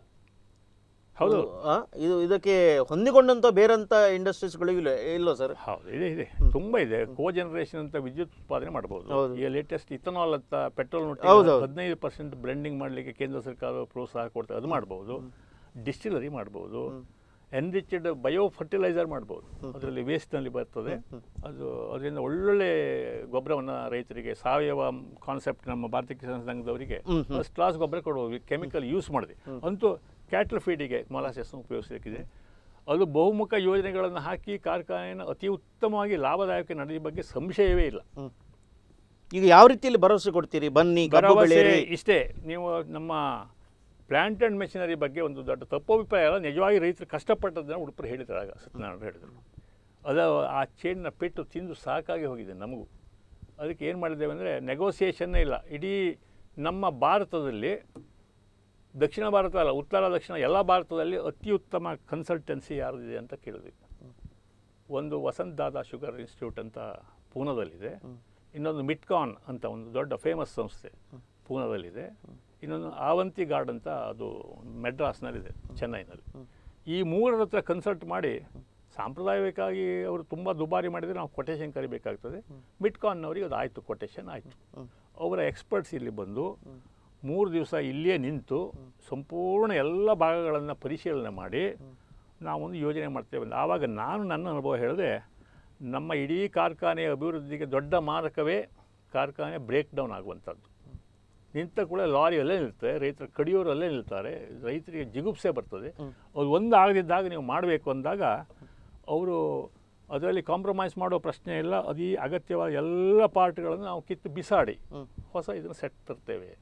ಹೌದು ಆ, ಇದು ಇದಕ್ಕೆ ಹೊಂದಿಕೊಂಡಂತ ಬೇರಂತ ಇಂಡಸ್ಟ್ರೀಸ್ಗಳು ಇಲ್ಲ ಇಲ್ಲೋ ಸರ್ ಹೌದು ಇದೆ ಇದೆ ತುಂಬ ಇದೆ ಕೋ ಜನರೇಷನ್ ಅಂತ ವಿದ್ಯುತ್ ಉತ್ಪಾದನೆ ಮಾಡಬಹುದು ಹೌದು. ಈ ಲೇಟೆಸ್ಟ್ ಇಥನಾಲ್ ಅಂತ ಪೆಟ್ರೋಲ್ ಹೌದು, ಹೌದು. ಹದಿನೈದು ಪರ್ಸೆಂಟ್ ಬ್ಲೆಂಡಿಂಗ್ ಮಾಡಲಿಕ್ಕೆ ಕೇಂದ್ರ ಸರ್ಕಾರ ಪ್ರೋತ್ಸಾಹ ಕೊಡ್ತದೆ ಅದು ಮಾಡ್ಬೋದು ಡಿಸ್ಟಿಲರಿ ಮಾಡ್ಬೋದು ಎನ್ರಿಚ್ಡ್ ಬಯೋ ಫರ್ಟಿಲೈಸರ್ ಮಾಡ್ಬೋದು ಅದರಲ್ಲಿ ವೇಸ್ಟ್ನಲ್ಲಿ ಬರ್ತದೆ ಅದು ಅದರಿಂದ ಒಳ್ಳೊಳ್ಳೆ ಗೊಬ್ಬರವನ್ನು ರೈತರಿಗೆ ಸಾವಯವ ಕಾನ್ಸೆಪ್ಟ್ ನಮ್ಮ ಭಾರತೀಯ ಕಿಸಾನ್ ಸಂಘದವರಿಗೆ ಫಸ್ಟ್ ಕ್ಲಾಸ್ ಗೊಬ್ಬರ ಕೊಡ್ಬೋದು ಕೆಮಿಕಲ್ ಯೂಸ್ ಮಾಡಿದೆ ಅಂತೂ ಕ್ಯಾಟಲ್ ಫೀಡಿಗೆ ಮೊಲಾಸಸ್ ಉಪಯೋಗಿಸಲಿಕ್ಕಿದೆ ಅದು ಬಹುಮುಖ ಯೋಜನೆಗಳನ್ನು ಹಾಕಿ ಕಾರ್ಖಾನೆಯನ್ನು ಅತಿ ಉತ್ತಮವಾಗಿ ಲಾಭದಾಯಕ ನಡೆದ ಬಗ್ಗೆ ಸಂಶಯವೇ ಇಲ್ಲ ಹ್ಮ್. ಈಗ ಯಾವ ರೀತಿಯಲ್ಲಿ ಭರವಸೆ ಕೊಡ್ತೀರಿ ಬನ್ನಿ ಕಬ್ಬು ಭರವಸೆ ಬೆಳೆಯಿರಿ ಇಷ್ಟೇ ನೀವು ನಮ್ಮ ಪ್ಲಾಂಟ್ ಆ್ಯಂಡ್ ಮೆಷಿನರಿ ಬಗ್ಗೆ ಒಂದು ದೊಡ್ಡ ತಪ್ಪಭಿಪ್ರಾಯ ಅಲ್ಲ ನಿಜವಾಗಿ ರೈತರು ಕಷ್ಟಪಟ್ಟದ್ದನ್ನು ಉಡುಪರು ಹೇಳಿದ್ರು ಆಗ ಸತ್ಯನಾರಾಯಣ ಹೇಳಿದರು ಅದು ಆ ಚೇನ್ನ ಪೆಟ್ಟು ತಿಂದು ಸಾಕಾಗಿ ಹೋಗಿದೆ ನಮಗೂ ಅದಕ್ಕೆ ಏನು ಮಾಡಿದ್ದೇವೆ ಅಂದರೆ ನೆಗೋಸಿಯೇಷನ್ನೇ ಇಲ್ಲ ಇಡೀ ನಮ್ಮ ಭಾರತದಲ್ಲಿ ದಕ್ಷಿಣ ಭಾರತ ಅಲ್ಲ ಉತ್ತರ ದಕ್ಷಿಣ ಎಲ್ಲ ಭಾರತದಲ್ಲಿ ಅತಿ ಉತ್ತಮ ಕನ್ಸಲ್ಟೆನ್ಸಿ ಯಾರ್ದಿದೆ ಅಂತ ಕೇಳಿದ್ವಿ ಒಂದು ವಸಂತ್ ದಾದಾ ಶುಗರ್ ಇನ್ಸ್ಟಿಟ್ಯೂಟ್ ಅಂತ ಪೂನಾದಲ್ಲಿದೆ ಇನ್ನೊಂದು ಮಿಟ್ಕಾನ್ ಅಂತ ಒಂದು ದೊಡ್ಡ ಫೇಮಸ್ ಸಂಸ್ಥೆ ಪೂನಾದಲ್ಲಿದೆ ಇನ್ನೊಂದು ಆವಂತಿ ಗಾರ್ಡ್ ಅಂತ ಅದು ಮೆಡ್ರಾಸ್ನಲ್ಲಿದೆ ಚೆನ್ನೈನಲ್ಲಿ ಈ ಮೂರರ ಹತ್ರ ಕನ್ಸಲ್ಟ್ ಮಾಡಿ ಸಾಂಪ್ರದಾಯಿಕವಾಗಿ ಅವರು ತುಂಬ ದುಬಾರಿ ಮಾಡಿದರೆ ನಾವು ಕೊಟೇಶನ್ ಕರಿಬೇಕಾಗ್ತದೆ ಮಿಟ್ಕಾನ್ನವರಿಗೆ ಅದು ಆಯಿತು ಕೊಟೇಶನ್ ಆಯಿತು ಅವರ ಎಕ್ಸ್ಪರ್ಟ್ಸ್ ಇಲ್ಲಿ ಬಂದು ಮೂರು ದಿವಸ ಇಲ್ಲಿಯೇ ನಿಂತು ಸಂಪೂರ್ಣ ಎಲ್ಲ ಭಾಗಗಳನ್ನು ಪರಿಶೀಲನೆ ಮಾಡಿ ನಾವೊಂದು ಯೋಜನೆ ಮಾಡ್ತೇವೆ ಅಂತ. ಆವಾಗ ನಾನು ನನ್ನ ಅನುಭವ ಹೇಳಿದೆ ನಮ್ಮ ಇಡೀ ಕಾರ್ಖಾನೆಯ ಅಭಿವೃದ್ಧಿಗೆ ದೊಡ್ಡ ಮಾರಕವೇ ಕಾರ್ಖಾನೆ ಬ್ರೇಕ್ ಡೌನ್ ಆಗುವಂಥದ್ದು ನಿಂತ ಕೂಡ ಲಾರಿ ಅಲ್ಲೇ ನಿಲ್ತದೆ ರೈತರ ಕಡಿಯೋರು ಅಲ್ಲೇ ನಿಲ್ತಾರೆ ರೈತರಿಗೆ ಜಿಗುಪ್ಸೆ ಬರ್ತದೆ ಅದು ಒಂದು ಆಗದಿದ್ದಾಗ ನೀವು ಮಾಡಬೇಕು ಅಂದಾಗ ಅವರು ಅದರಲ್ಲಿ ಕಾಂಪ್ರಮೈಸ್ ಮಾಡೋ ಪ್ರಶ್ನೆ ಇಲ್ಲ ಅದು ಈ ಅಗತ್ಯವಾದ ಎಲ್ಲ ಪಾರ್ಟ್ಗಳನ್ನು ನಾವು ಕಿತ್ತು ಬಿಸಾಡಿ ಹೊಸ ಇದನ್ನು ಸೆಟ್ ತರ್ತೇವೆ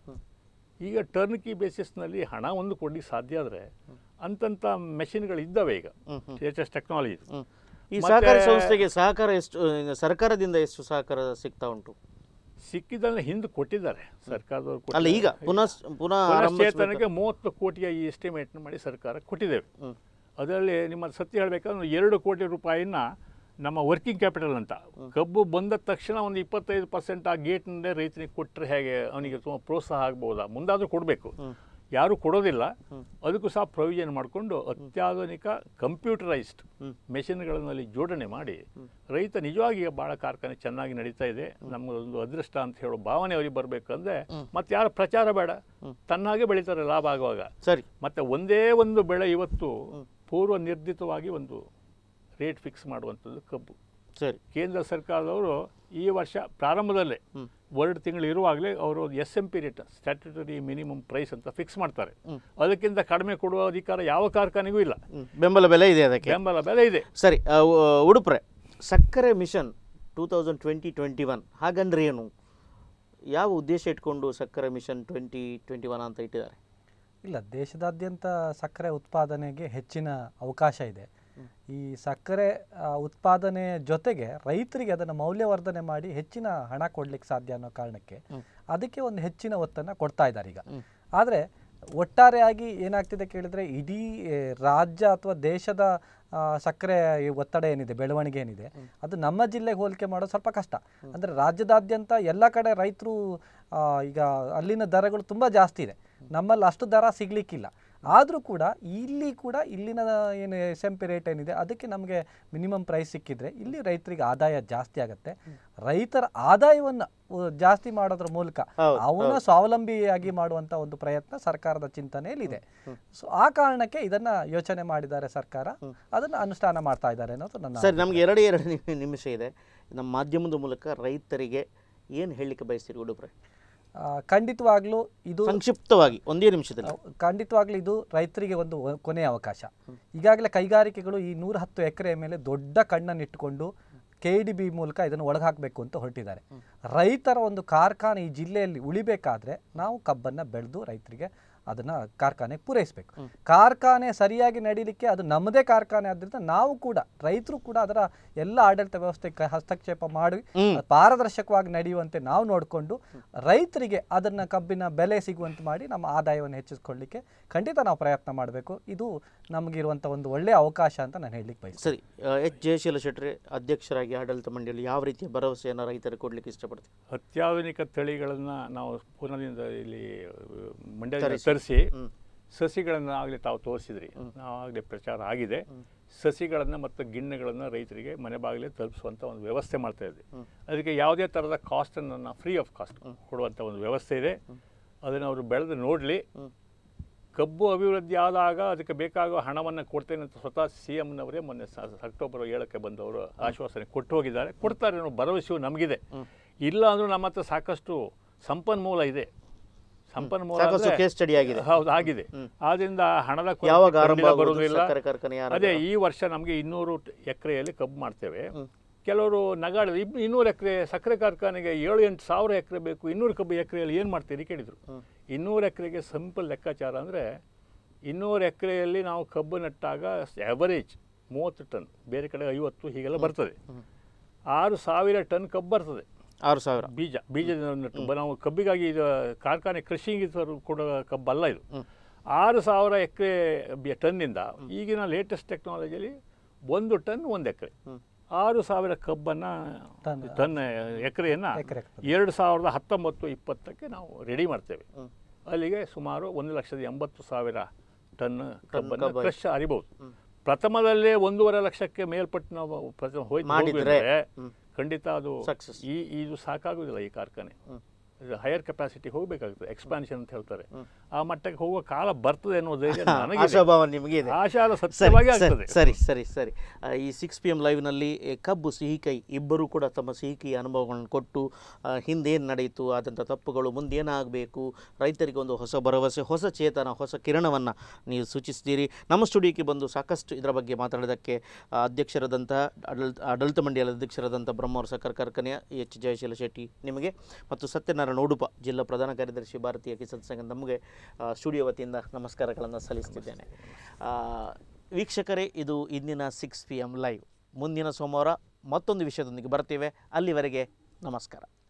ಈಗ ಟರ್ನ್ ಕಿ ಬೇಸಿಸ್ನಲ್ಲಿ ಹಣ ಒಂದು ಕೊಡ್ಲಿಕ್ಕೆ ಸಾಧ್ಯ ಆದರೆ ಅಂತಂಥ ಮೆಷಿನ್ಗಳು ಇದ್ದಾವೆ ಈಗ ಲೇಟೆಸ್ಟ್ ಟೆಕ್ನಾಲಜಿ ಹ್ಮ್. ಈ ಮತ್ತೆ- ಸಹಕಾರಿ ಸಂಸ್ಥೆಗೆ ಸಹಕಾರ ಎಷ್ಟು ಆ, ಸರ್ಕಾರದಿಂದ ಎಷ್ಟು ಸಹಕಾರ ಸಿಗ್ತಾ ಉಂಟು ಸಿಕ್ಕಿದ್ದನ್ನ ಹಿಂದೆ ಕೊಟ್ಟಿದ್ದಾರೆ ಸರ್ಕಾರದವರು ಅಲ್ಲ ಈಗ ಪುನಃ ಪುನಃ ಆರಂಭಿಸ್ಬೇಕು. ಚೇತನಕ್ಕೆ ಮೂವತ್ತು ಕೋಟಿಯ ಈ ಎಸ್ಟಿಮೇಟ್ ಮಾಡಿ ಸರ್ಕಾರ ಕೊಟ್ಟಿದ್ದೇವೆ ಅದರಲ್ಲಿ ನಿಮ್ಮ ಸತ್ಯ ಹೇಳಬೇಕಂದ್ರೆ ಎರಡು ಕೋಟಿ ರೂಪಾಯಿನ ನಮ್ಮ ವರ್ಕಿಂಗ್ ಕ್ಯಾಪಿಟಲ್ ಅಂತ ಕಬ್ಬು ಬಂದ ತಕ್ಷಣ ಒಂದು ಇಪ್ಪತ್ತೈದು ಪರ್ಸೆಂಟ್ ಆ ಗೇಟ್ನಿಂದ ರೈತನಿಗೆ ಕೊಟ್ಟರೆ ಹೇಗೆ ಅವನಿಗೆ ತುಂಬ ಪ್ರೋತ್ಸಾಹ ಆಗ್ಬೋದಾ ಮುಂದಾದರೂ ಕೊಡಬೇಕು ಯಾರೂ ಕೊಡೋದಿಲ್ಲ ಅದಕ್ಕೂ ಸಹ ಪ್ರೊವಿಷನ್ ಮಾಡಿಕೊಂಡು ಅತ್ಯಾಧುನಿಕ ಕಂಪ್ಯೂಟರೈಸ್ಡ್ ಮೆಷಿನ್ಗಳಲ್ಲಿ ಜೋಡಣೆ ಮಾಡಿ ರೈತ ನಿಜವಾಗಿ ಭಾಳ ಕಾರ್ಖಾನೆ ಚೆನ್ನಾಗಿ ನಡೀತಾ ಇದೆ ನಮ್ಮದೊಂದು ಅದೃಷ್ಟ ಅಂತ ಹೇಳೋ ಭಾವನೆ ಅವರಿಗೆ ಬರಬೇಕಂದ್ರೆ ಮತ್ತೆ ಯಾರು ಪ್ರಚಾರ ಬೇಡ ತನ್ನಾಗೆ ಬೆಳೀತಾರೆ ಲಾಭ ಆಗುವಾಗ ಸರಿ ಮತ್ತು ಒಂದೇ ಒಂದು ಬೆಳೆ ಇವತ್ತು ಪೂರ್ವ ನಿರ್ಧಿತವಾಗಿ ಒಂದು ರೇಟ್ ಫಿಕ್ಸ್ ಮಾಡುವಂಥದ್ದು ಕಬ್ಬು ಸರಿ ಕೇಂದ್ರ ಸರ್ಕಾರದವರು ಈ ವರ್ಷ ಪ್ರಾರಂಭದಲ್ಲೇ ಎರಡು ತಿಂಗಳು ಇರುವಾಗಲೇ ಅವರು S M P rate statutory minimum price ಅಂತ ಫಿಕ್ಸ್ ಮಾಡ್ತಾರೆ ಅದಕ್ಕಿಂತ ಕಡಿಮೆ ಕೊಡುವ ಅಧಿಕಾರ ಯಾವ ಕಾರ್ಖಾನೆಗೂ ಇಲ್ಲ ಹ್ಮ್. ಬೆಂಬಲ ಬೆಲೆ ಇದೆ ಅದಕ್ಕೆ ಬೆಂಬಲ ಬೆಲೆ ಇದೆ ಸರಿ ಆ, ಉ- ಉಡುಪ್ರೆ ಸಕ್ಕರೆ mission two thousand twenty twenty one ಹಾಗಂದ್ರೆ ಏನು ಯಾವ ಉದ್ದೇಶ ಇಟ್ಕೊಂಡು ಸಕ್ಕರೆ ಮಿಷನ್ ಟ್ವೆಂಟಿ ಟ್ವೆಂಟಿ ಒನ್ ಅಂತ ಇಟ್ಟಿದ್ದಾರೆ ಇಲ್ಲ ದೇಶದಾದ್ಯಂತ ಸಕ್ಕರೆ ಉತ್ಪಾದನೆಗೆ ಹೆಚ್ಚಿನ ಅವಕಾಶ ಇದೆ ಈ ಸಕ್ಕರೆ ಆ, ಉತ್ಪಾದನೆ ಜೊತೆಗೆ ರೈತರಿಗೆ ಅದನ್ನು ಮೌಲ್ಯವರ್ಧನೆ ಮಾಡಿ ಹೆಚ್ಚಿನ ಹಣ ಕೊಡ್ಲಿಕ್ಕೆ ಸಾಧ್ಯ ಅನ್ನೋ ಕಾರಣಕ್ಕೆ ಅದಕ್ಕೆ ಒಂದು ಹೆಚ್ಚಿನ ಒತ್ತನ್ನು ಕೊಡ್ತಾ ಇದ್ದಾರೆ ಈಗ ಆದರೆ ಒಟ್ಟಾರೆಯಾಗಿ ಏನಾಗ್ತಿದೆ ಕೇಳಿದ್ರೆ ಇಡೀ ಏ, ರಾಜ್ಯ ಅಥವಾ ದೇಶದ ಆ, ಸಕ್ಕರೆ ಈ ಒತ್ತಡ ಏನಿದೆ ಬೆಳವಣಿಗೆ ಏನಿದೆ ಅದು ನಮ್ಮ ಜಿಲ್ಲೆಗೆ ಹೋಲಿಕೆ ಮಾಡೋದು ಸ್ವಲ್ಪ ಕಷ್ಟ ಅಂದರೆ ರಾಜ್ಯದಾದ್ಯಂತ ಎಲ್ಲ ಕಡೆ ರೈತರು ಈಗ ಅಲ್ಲಿನ ದರಗಳು ತುಂಬ ಜಾಸ್ತಿ ಇದೆ ನಮ್ಮಲ್ಲಿ ಅಷ್ಟು ದರ ಸಿಗ್ಲಿಕ್ಕಿಲ್ಲ ಆದರೂ ಕೂಡ ಇಲ್ಲಿ ಕೂಡ ಇಲ್ಲಿನ ಏನು ಎಸ್ ಎಂ ಪಿ ರೇಟ್ ಏನಿದೆ ಅದಕ್ಕೆ ನಮಗೆ ಮಿನಿಮಮ್ ಪ್ರೈಸ್ ಸಿಕ್ಕಿದ್ರೆ ಇಲ್ಲಿ ರೈತರಿಗೆ ಆದಾಯ ಜಾಸ್ತಿ ಆಗುತ್ತೆ ರೈತರ ಆದಾಯವನ್ನು ಉ- ಜಾಸ್ತಿ ಮಾಡೋದ್ರ ಮೂಲಕ ಹೌದು, ಅವನ ಸ್ವಾವಲಂಬಿಯಾಗಿ ಮಾಡುವಂತ ಒಂದು ಪ್ರಯತ್ನ ಸರ್ಕಾರದ ಚಿಂತನೆಯಲ್ಲಿದೆ ಸೊ ಆ ಕಾರಣಕ್ಕೆ ಇದನ್ನ ಯೋಚನೆ ಮಾಡಿದ್ದಾರೆ ಸರ್ಕಾರ ಅದನ್ನ ಅನುಷ್ಠಾನ ಮಾಡ್ತಾ ಇದ್ದಾರೆ ಅನ್ನೋದು ನನ್ನ ಸರಿ ನಮ್ಗೆ ಎರಡು ಎರಡು ನಿಮಿ- ನಿಮಿಷ ಇದೆ ನಮ್ಮ ಮಾಧ್ಯಮದ ಮೂಲಕ ರೈತರಿಗೆ ಏನು ಹೇಳಲಿಕ್ಕೆ ಬಯಸ್ತೀರಿ ಉಡುಪ್ರೆ ಆ, ಖಂಡಿತವಾಗ್ಲೂ ಇದು ಸಂಕ್ಷಿಪ್ತವಾಗಿ ಒಂದೇ ನಿಮಿಷದಲ್ಲಿ ಖಂಡಿತವಾಗ್ಲೂ ಇದು ರೈತರಿಗೆ ಒಂದು ವ- ಕೊನೆಯ ಅವಕಾಶ ಈಗಾಗಲೇ ಕೈಗಾರಿಕೆಗಳು ಈ ನೂರ ಹತ್ತು ಎಕರೆ ಮೇಲೆ ದೊಡ್ಡ ಕಣ್ಣನ್ನಿಟ್ಟುಕೊಂಡು ಕೆ ಡಿ ಬಿ ಮೂಲಕ ಇದನ್ನು ಒಳಗಾಕಬೇಕು ಅಂತ ಹೊರಟಿದ್ದಾರೆ ರೈತರ ಒಂದು ಕಾರ್ಖಾನೆ ಈ ಜಿಲ್ಲೆಯಲ್ಲಿ ಉಳಿಬೇಕಾದ್ರೆ ನಾವು ಕಬ್ಬನ್ನು ಬೆಳೆದು ರೈತರಿಗೆ ಅದನ್ನ ಕಾರ್ಖಾನೆಗೆ ಪೂರೈಸಬೇಕು ಕಾರ್ಖಾನೆ ಸರಿಯಾಗಿ ನಡೀಲಿಕ್ಕೆ ಅದು ನಮ್ಮದೇ ಕಾರ್ಖಾನೆ ಆದ್ರಿಂದ ನಾವು ಕೂಡ ರೈತರು ಕೂಡ ಅದರ ಎಲ್ಲ ಆಡಳಿತ ವ್ಯವಸ್ಥೆಗೆ ಹಸ್ತಕ್ಷೇಪ ಮಾಡಿ ಅದು ಪಾರದರ್ಶಕವಾಗಿ ನಡೆಯುವಂತೆ ನಾವು ನೋಡಿಕೊಂಡು ರೈತರಿಗೆ ಅದನ್ನ ಕಬ್ಬಿನ ಬೆಲೆ ಸಿಗುವಂತೆ ಮಾಡಿ ನಮ್ಮ ಆದಾಯವನ್ನು ಹೆಚ್ಚಿಸ್ಕೊಳ್ಳಿಕ್ಕೆ ಖಂಡಿತ ನಾವು ಪ್ರಯತ್ನ ಮಾಡಬೇಕು ಇದು ನಮಗಿರುವಂಥ ಒಂದು ಒಳ್ಳೆಯ ಅವಕಾಶ ಅಂತ ನಾನು ಹೇಳಲಿಕ್ಕೆ ಬಯಸ್ತೀನಿ ಸರಿ ಎಚ್ ಜಯಶೀಲ ಶೆಟ್ಟಿ ಅಧ್ಯಕ್ಷರಾಗಿ ಆಡಳಿತ ಮಂಡಳಿಯಲ್ಲಿ ಯಾವ ರೀತಿಯ ಭರವಸೆಯನ್ನು ರೈತರಿಗೆ ಕೊಡ್ಲಿಕ್ಕೆ ಇಷ್ಟಪಡ್ತೀವಿ ಅತ್ಯಾಧುನಿಕ ತಳಿಗಳನ್ನು ನಾವು ಪೂರ್ಣದಿಂದ ಇಲ್ಲಿ ಮಂಡ್ಯದಿಂದ ತರಿಸಿ. ತರಿಸಿ ಹ್ಮ್. ಸಸಿಗಳನ್ನು ಆಗಲೇ ತಾವು ತೋರಿಸಿದ್ರಿ ನಾವು ಆಗಲೇ ಪ್ರಚಾರ ಆಗಿದೆ ಸಸಿಗಳನ್ನು ಮತ್ತು ಗಿಣ್ಣಗಳನ್ನು ರೈತರಿಗೆ ಮನೆ ಬಾಗಿಲೇ ತಲುಪಿಸುವಂಥ ಒಂದು ವ್ಯವಸ್ಥೆ ಮಾಡ್ತಾ ಇದ್ವಿ ಅದಕ್ಕೆ ಯಾವುದೇ ಥರದ ಕಾಸ್ಟನ್ನು ನಾವು ಫ್ರೀ ಆಫ್ ಕಾಸ್ಟ್ ಕೊಡುವಂಥ ಒಂದು ವ್ಯವಸ್ಥೆ ಇದೆ ಅದನ್ನು ಅವರು ಬೆಳೆದು ನೋಡಲಿ ಕಬ್ಬು ಅಭಿವೃದ್ಧಿ ಆದಾಗ ಅದಕ್ಕೆ ಬೇಕಾಗುವ ಹಣವನ್ನು ಕೊಡ್ತೇನೆ ಅಂತ ಸ್ವತಃ ಸಿ ಎಮ್ನವರೇ ಮೊನ್ನೆ ಸ- ಅಕ್ಟೋಬರ್ ಏಳಕ್ಕೆ ಬಂದವರು ಆಶ್ವಾಸನೆ ಕೊಟ್ಟು ಹೋಗಿದ್ದಾರೆ ಕೊಡ್ತಾರೆ ಅನ್ನೋ ಭರವಸೆಯು ನಮಗಿದೆ ಇಲ್ಲ ಅಂದ್ರೂ ನಮ್ಮ ಹತ್ರ ಸಾಕಷ್ಟು ಸಂಪನ್ಮೂಲ ಇದೆ ಸಂಪನ್ಮೂಲ ಸಾಕಷ್ಟು ಅಂದ್ರೆ- case study ಆಗಿದೆ. ಹೌದು ಆಗಿದೆ ಆದ್ರಿಂದ ಹಣದ ಕೊರತೆ ಯಾವಾಗ ಆರಂಭ ಖಂಡಿತ ಆಗೋದು ಬರುವುದಿಲ್ಲ ಸಕ್ಕರೆ ಕಾರ್ಖಾನೆ ಯಾರು ಅದೇ ಈ ವರ್ಷ ನಮಗೆ ಇನ್ನೂರು ಎಕರೆಯಲ್ಲಿ ಕಬ್ಬು ಮಾಡ್ತೇವೆ ಕೆಲವರು ನಗಾಡ ಇಬ್- ಇನ್ನೂರು ಎಕರೆ ಸಕ್ಕರೆ ಕಾರ್ಖಾನೆಗೆ ಏಳು ಎಂಟು ಸಾವಿರ ಎಕರೆ ಬೇಕು ಇನ್ನೂರು ಕಬ್ಬು ಎಕರೆಯಲ್ಲಿ ಏನು ಮಾಡ್ತೀರಿ ಕೇಳಿದರು ಇನ್ನೂರು ಎಕರೆಗೆ ಸಿಂಪಲ್ ಲೆಕ್ಕಾಚಾರ ಅಂದರೆ ಇನ್ನೂರು ಎಕರೆಯಲ್ಲಿ ನಾವು ಕಬ್ಬು ನಟ್ಟಾಗ ಆವರೇಜ್ ಮೂವತ್ತು ಟನ್ ಬೇರೆ ಕಡೆ ಐವತ್ತು ಹೀಗೆಲ್ಲ ಬರ್ತದೆ ಆರು ಸಾವಿರ ಟನ್ ಕಬ್ಬು ಬರ್ತದೆ ಆರು ಸಾವಿರ ಬೀಜ ಬೀಜದಿಂದ ನಟ್ಟು ಬ- ನಾವು ಕಬ್ಬಿಗಾಗಿ ಇದು ಕಾರ್ಖಾನೆ ಕೃಷಿಗೆ ಕೊಡೋ ಕಬ್ಬಲ್ಲ ಇದು ಆರು ಸಾವಿರ ಎಕರೆ ಟನ್ನಿಂದ ಈಗಿನ ಲೇಟೆಸ್ಟ್ ಟೆಕ್ನಾಲಜಿಯಲ್ಲಿ ಒಂದು ಟನ್ ಒಂದು ಎಕರೆ ಆರು ಸಾವಿರ ಕಬ್ಬನ್ನು ಟನ್. ಟನ್ ಎಕರೆಯನ್ನು ಎಕರೆ ಎರಡು ಸಾವಿರದ ಹತ್ತೊಂಬತ್ತು ಇಪ್ಪತ್ತಕ್ಕೆ ನಾವು ರೆಡಿ ಮಾಡ್ತೇವೆ ಅಲ್ಲಿಗೆ ಸುಮಾರು ಒಂದು ಲಕ್ಷದ ಎಂಬತ್ತು ಸಾವಿರ ಟನ್ ಕಬ್ಬನ್ನು ಕಬ್ಬು ಕ್ರಶ್ ಅರಿಬಹುದು ಪ್ರಥಮದಲ್ಲೇ ಒಂದೂವರೆ ಲಕ್ಷಕ್ಕೆ ಮೇಲ್ಪಟ್ಟು ನಾವು ಪ್ರಥಮ ಹೋಯ್ತು ಮಾಡಿದ್ರೆ, ಹೋಗ್ಬಿಟ್ರೆ ಹ್ಮ್. ಖಂಡಿತ ಅದು Success. ಈ ಇದು ಸಾಕಾಗುವುದಿಲ್ಲ ಈ ಕಾರ್ಖಾನೆ ಹೈಯರ್ ಕೆಪಾಸಿಟಿ ಹೋಗಬೇಕಾಗ್ತದೆ ಎಕ್ಸ್ಪಾನ್ಷನ್ ಅಂತ ಹೇಳ್ತಾರೆ ಆ ಮಟ್ಟಕ್ಕೆ ಹೋಗುವ ಕಾಲ ಬರ್ತದೆ ಅನ್ನೋ ಧೈರ್ಯ ನನಗೆ ಆಶಾಭಾವ ನಿಮಗೆ ಇದೆ ಆಶಾರ ಸರಿ ಸತ್ಯವಾಗಿ ಸರಿ ಆಗ್ತದೆ ಸರಿ ಸರಿ ಸರಿ ಆ, ಈ ಸಿಕ್ಸ್ ಪಿ ಎಮ್ ಲೈವ್ನಲ್ಲಿ ಎ, ಕಬ್ಬು ಸಿಹಿಕೈ ಇಬ್ಬರು ಕೂಡ ತಮ್ಮ ಸಿಹಿಕೈ ಅನುಭವಗಳನ್ನು ಕೊಟ್ಟು ಆ, ಹಿಂದೇನು ನಡೆಯಿತು ಆದಂಥ ತಪ್ಪುಗಳು ಮುಂದೇನಾಗಬೇಕು ರೈತರಿಗೆ ಒಂದು ಹೊಸ ಭರವಸೆ ಹೊಸ ಚೇತನ ಹೊಸ ಕಿರಣವನ್ನು ನೀವು ಸೂಚಿಸಿದ್ದೀರಿ ನಮ್ಮ ಸ್ಟುಡಿಯೋಕ್ಕೆ ಬಂದು ಸಾಕಷ್ಟು ಇದರ ಬಗ್ಗೆ ಮಾತಾಡೋದಕ್ಕೆ ಆ, ಅಧ್ಯಕ್ಷರಾದಂಥ ಆಡಳಿತ ಆಡಳಿತ ಮಂಡಳಿಯ ಅಧ್ಯಕ್ಷರಾದಂಥ ಬ್ರಹ್ಮವರ ಸಕ್ಕರೆ ಕಾರ್ಖಾನೆಯ ಎಚ್ ಜಯಶೀಲ ಶೆಟ್ಟಿ ನಿಮಗೆ ಮತ್ತು ಸತ್ಯನಾರಾಯಣ ಉಡುಪ ಜಿಲ್ಲಾ ಪ್ರಧಾನ ಕಾರ್ಯದರ್ಶಿ ಭಾರತೀಯ ಕಿಸಾನ್ ಸಂಘ ನಮಗೆ ಆ, ಸ್ಟುಡಿಯೋ ವತಿಯಿಂದ ನಮಸ್ಕಾರಗಳನ್ನು ಸಲ್ಲಿಸ್ತಿದ್ದೇನೆ ಆ, ವೀಕ್ಷಕರೇ ಇದು ಇಂದಿನ ಸಿಕ್ಸ್ ಪಿ ಎಮ್ ಲೈವ್ ಮುಂದಿನ ಸೋಮವಾರ ಮತ್ತೊಂದು ವಿಷಯದೊಂದಿಗೆ ಬರ್ತೀವಿ ಅಲ್ಲಿವರೆಗೆ ನಮಸ್ಕಾರ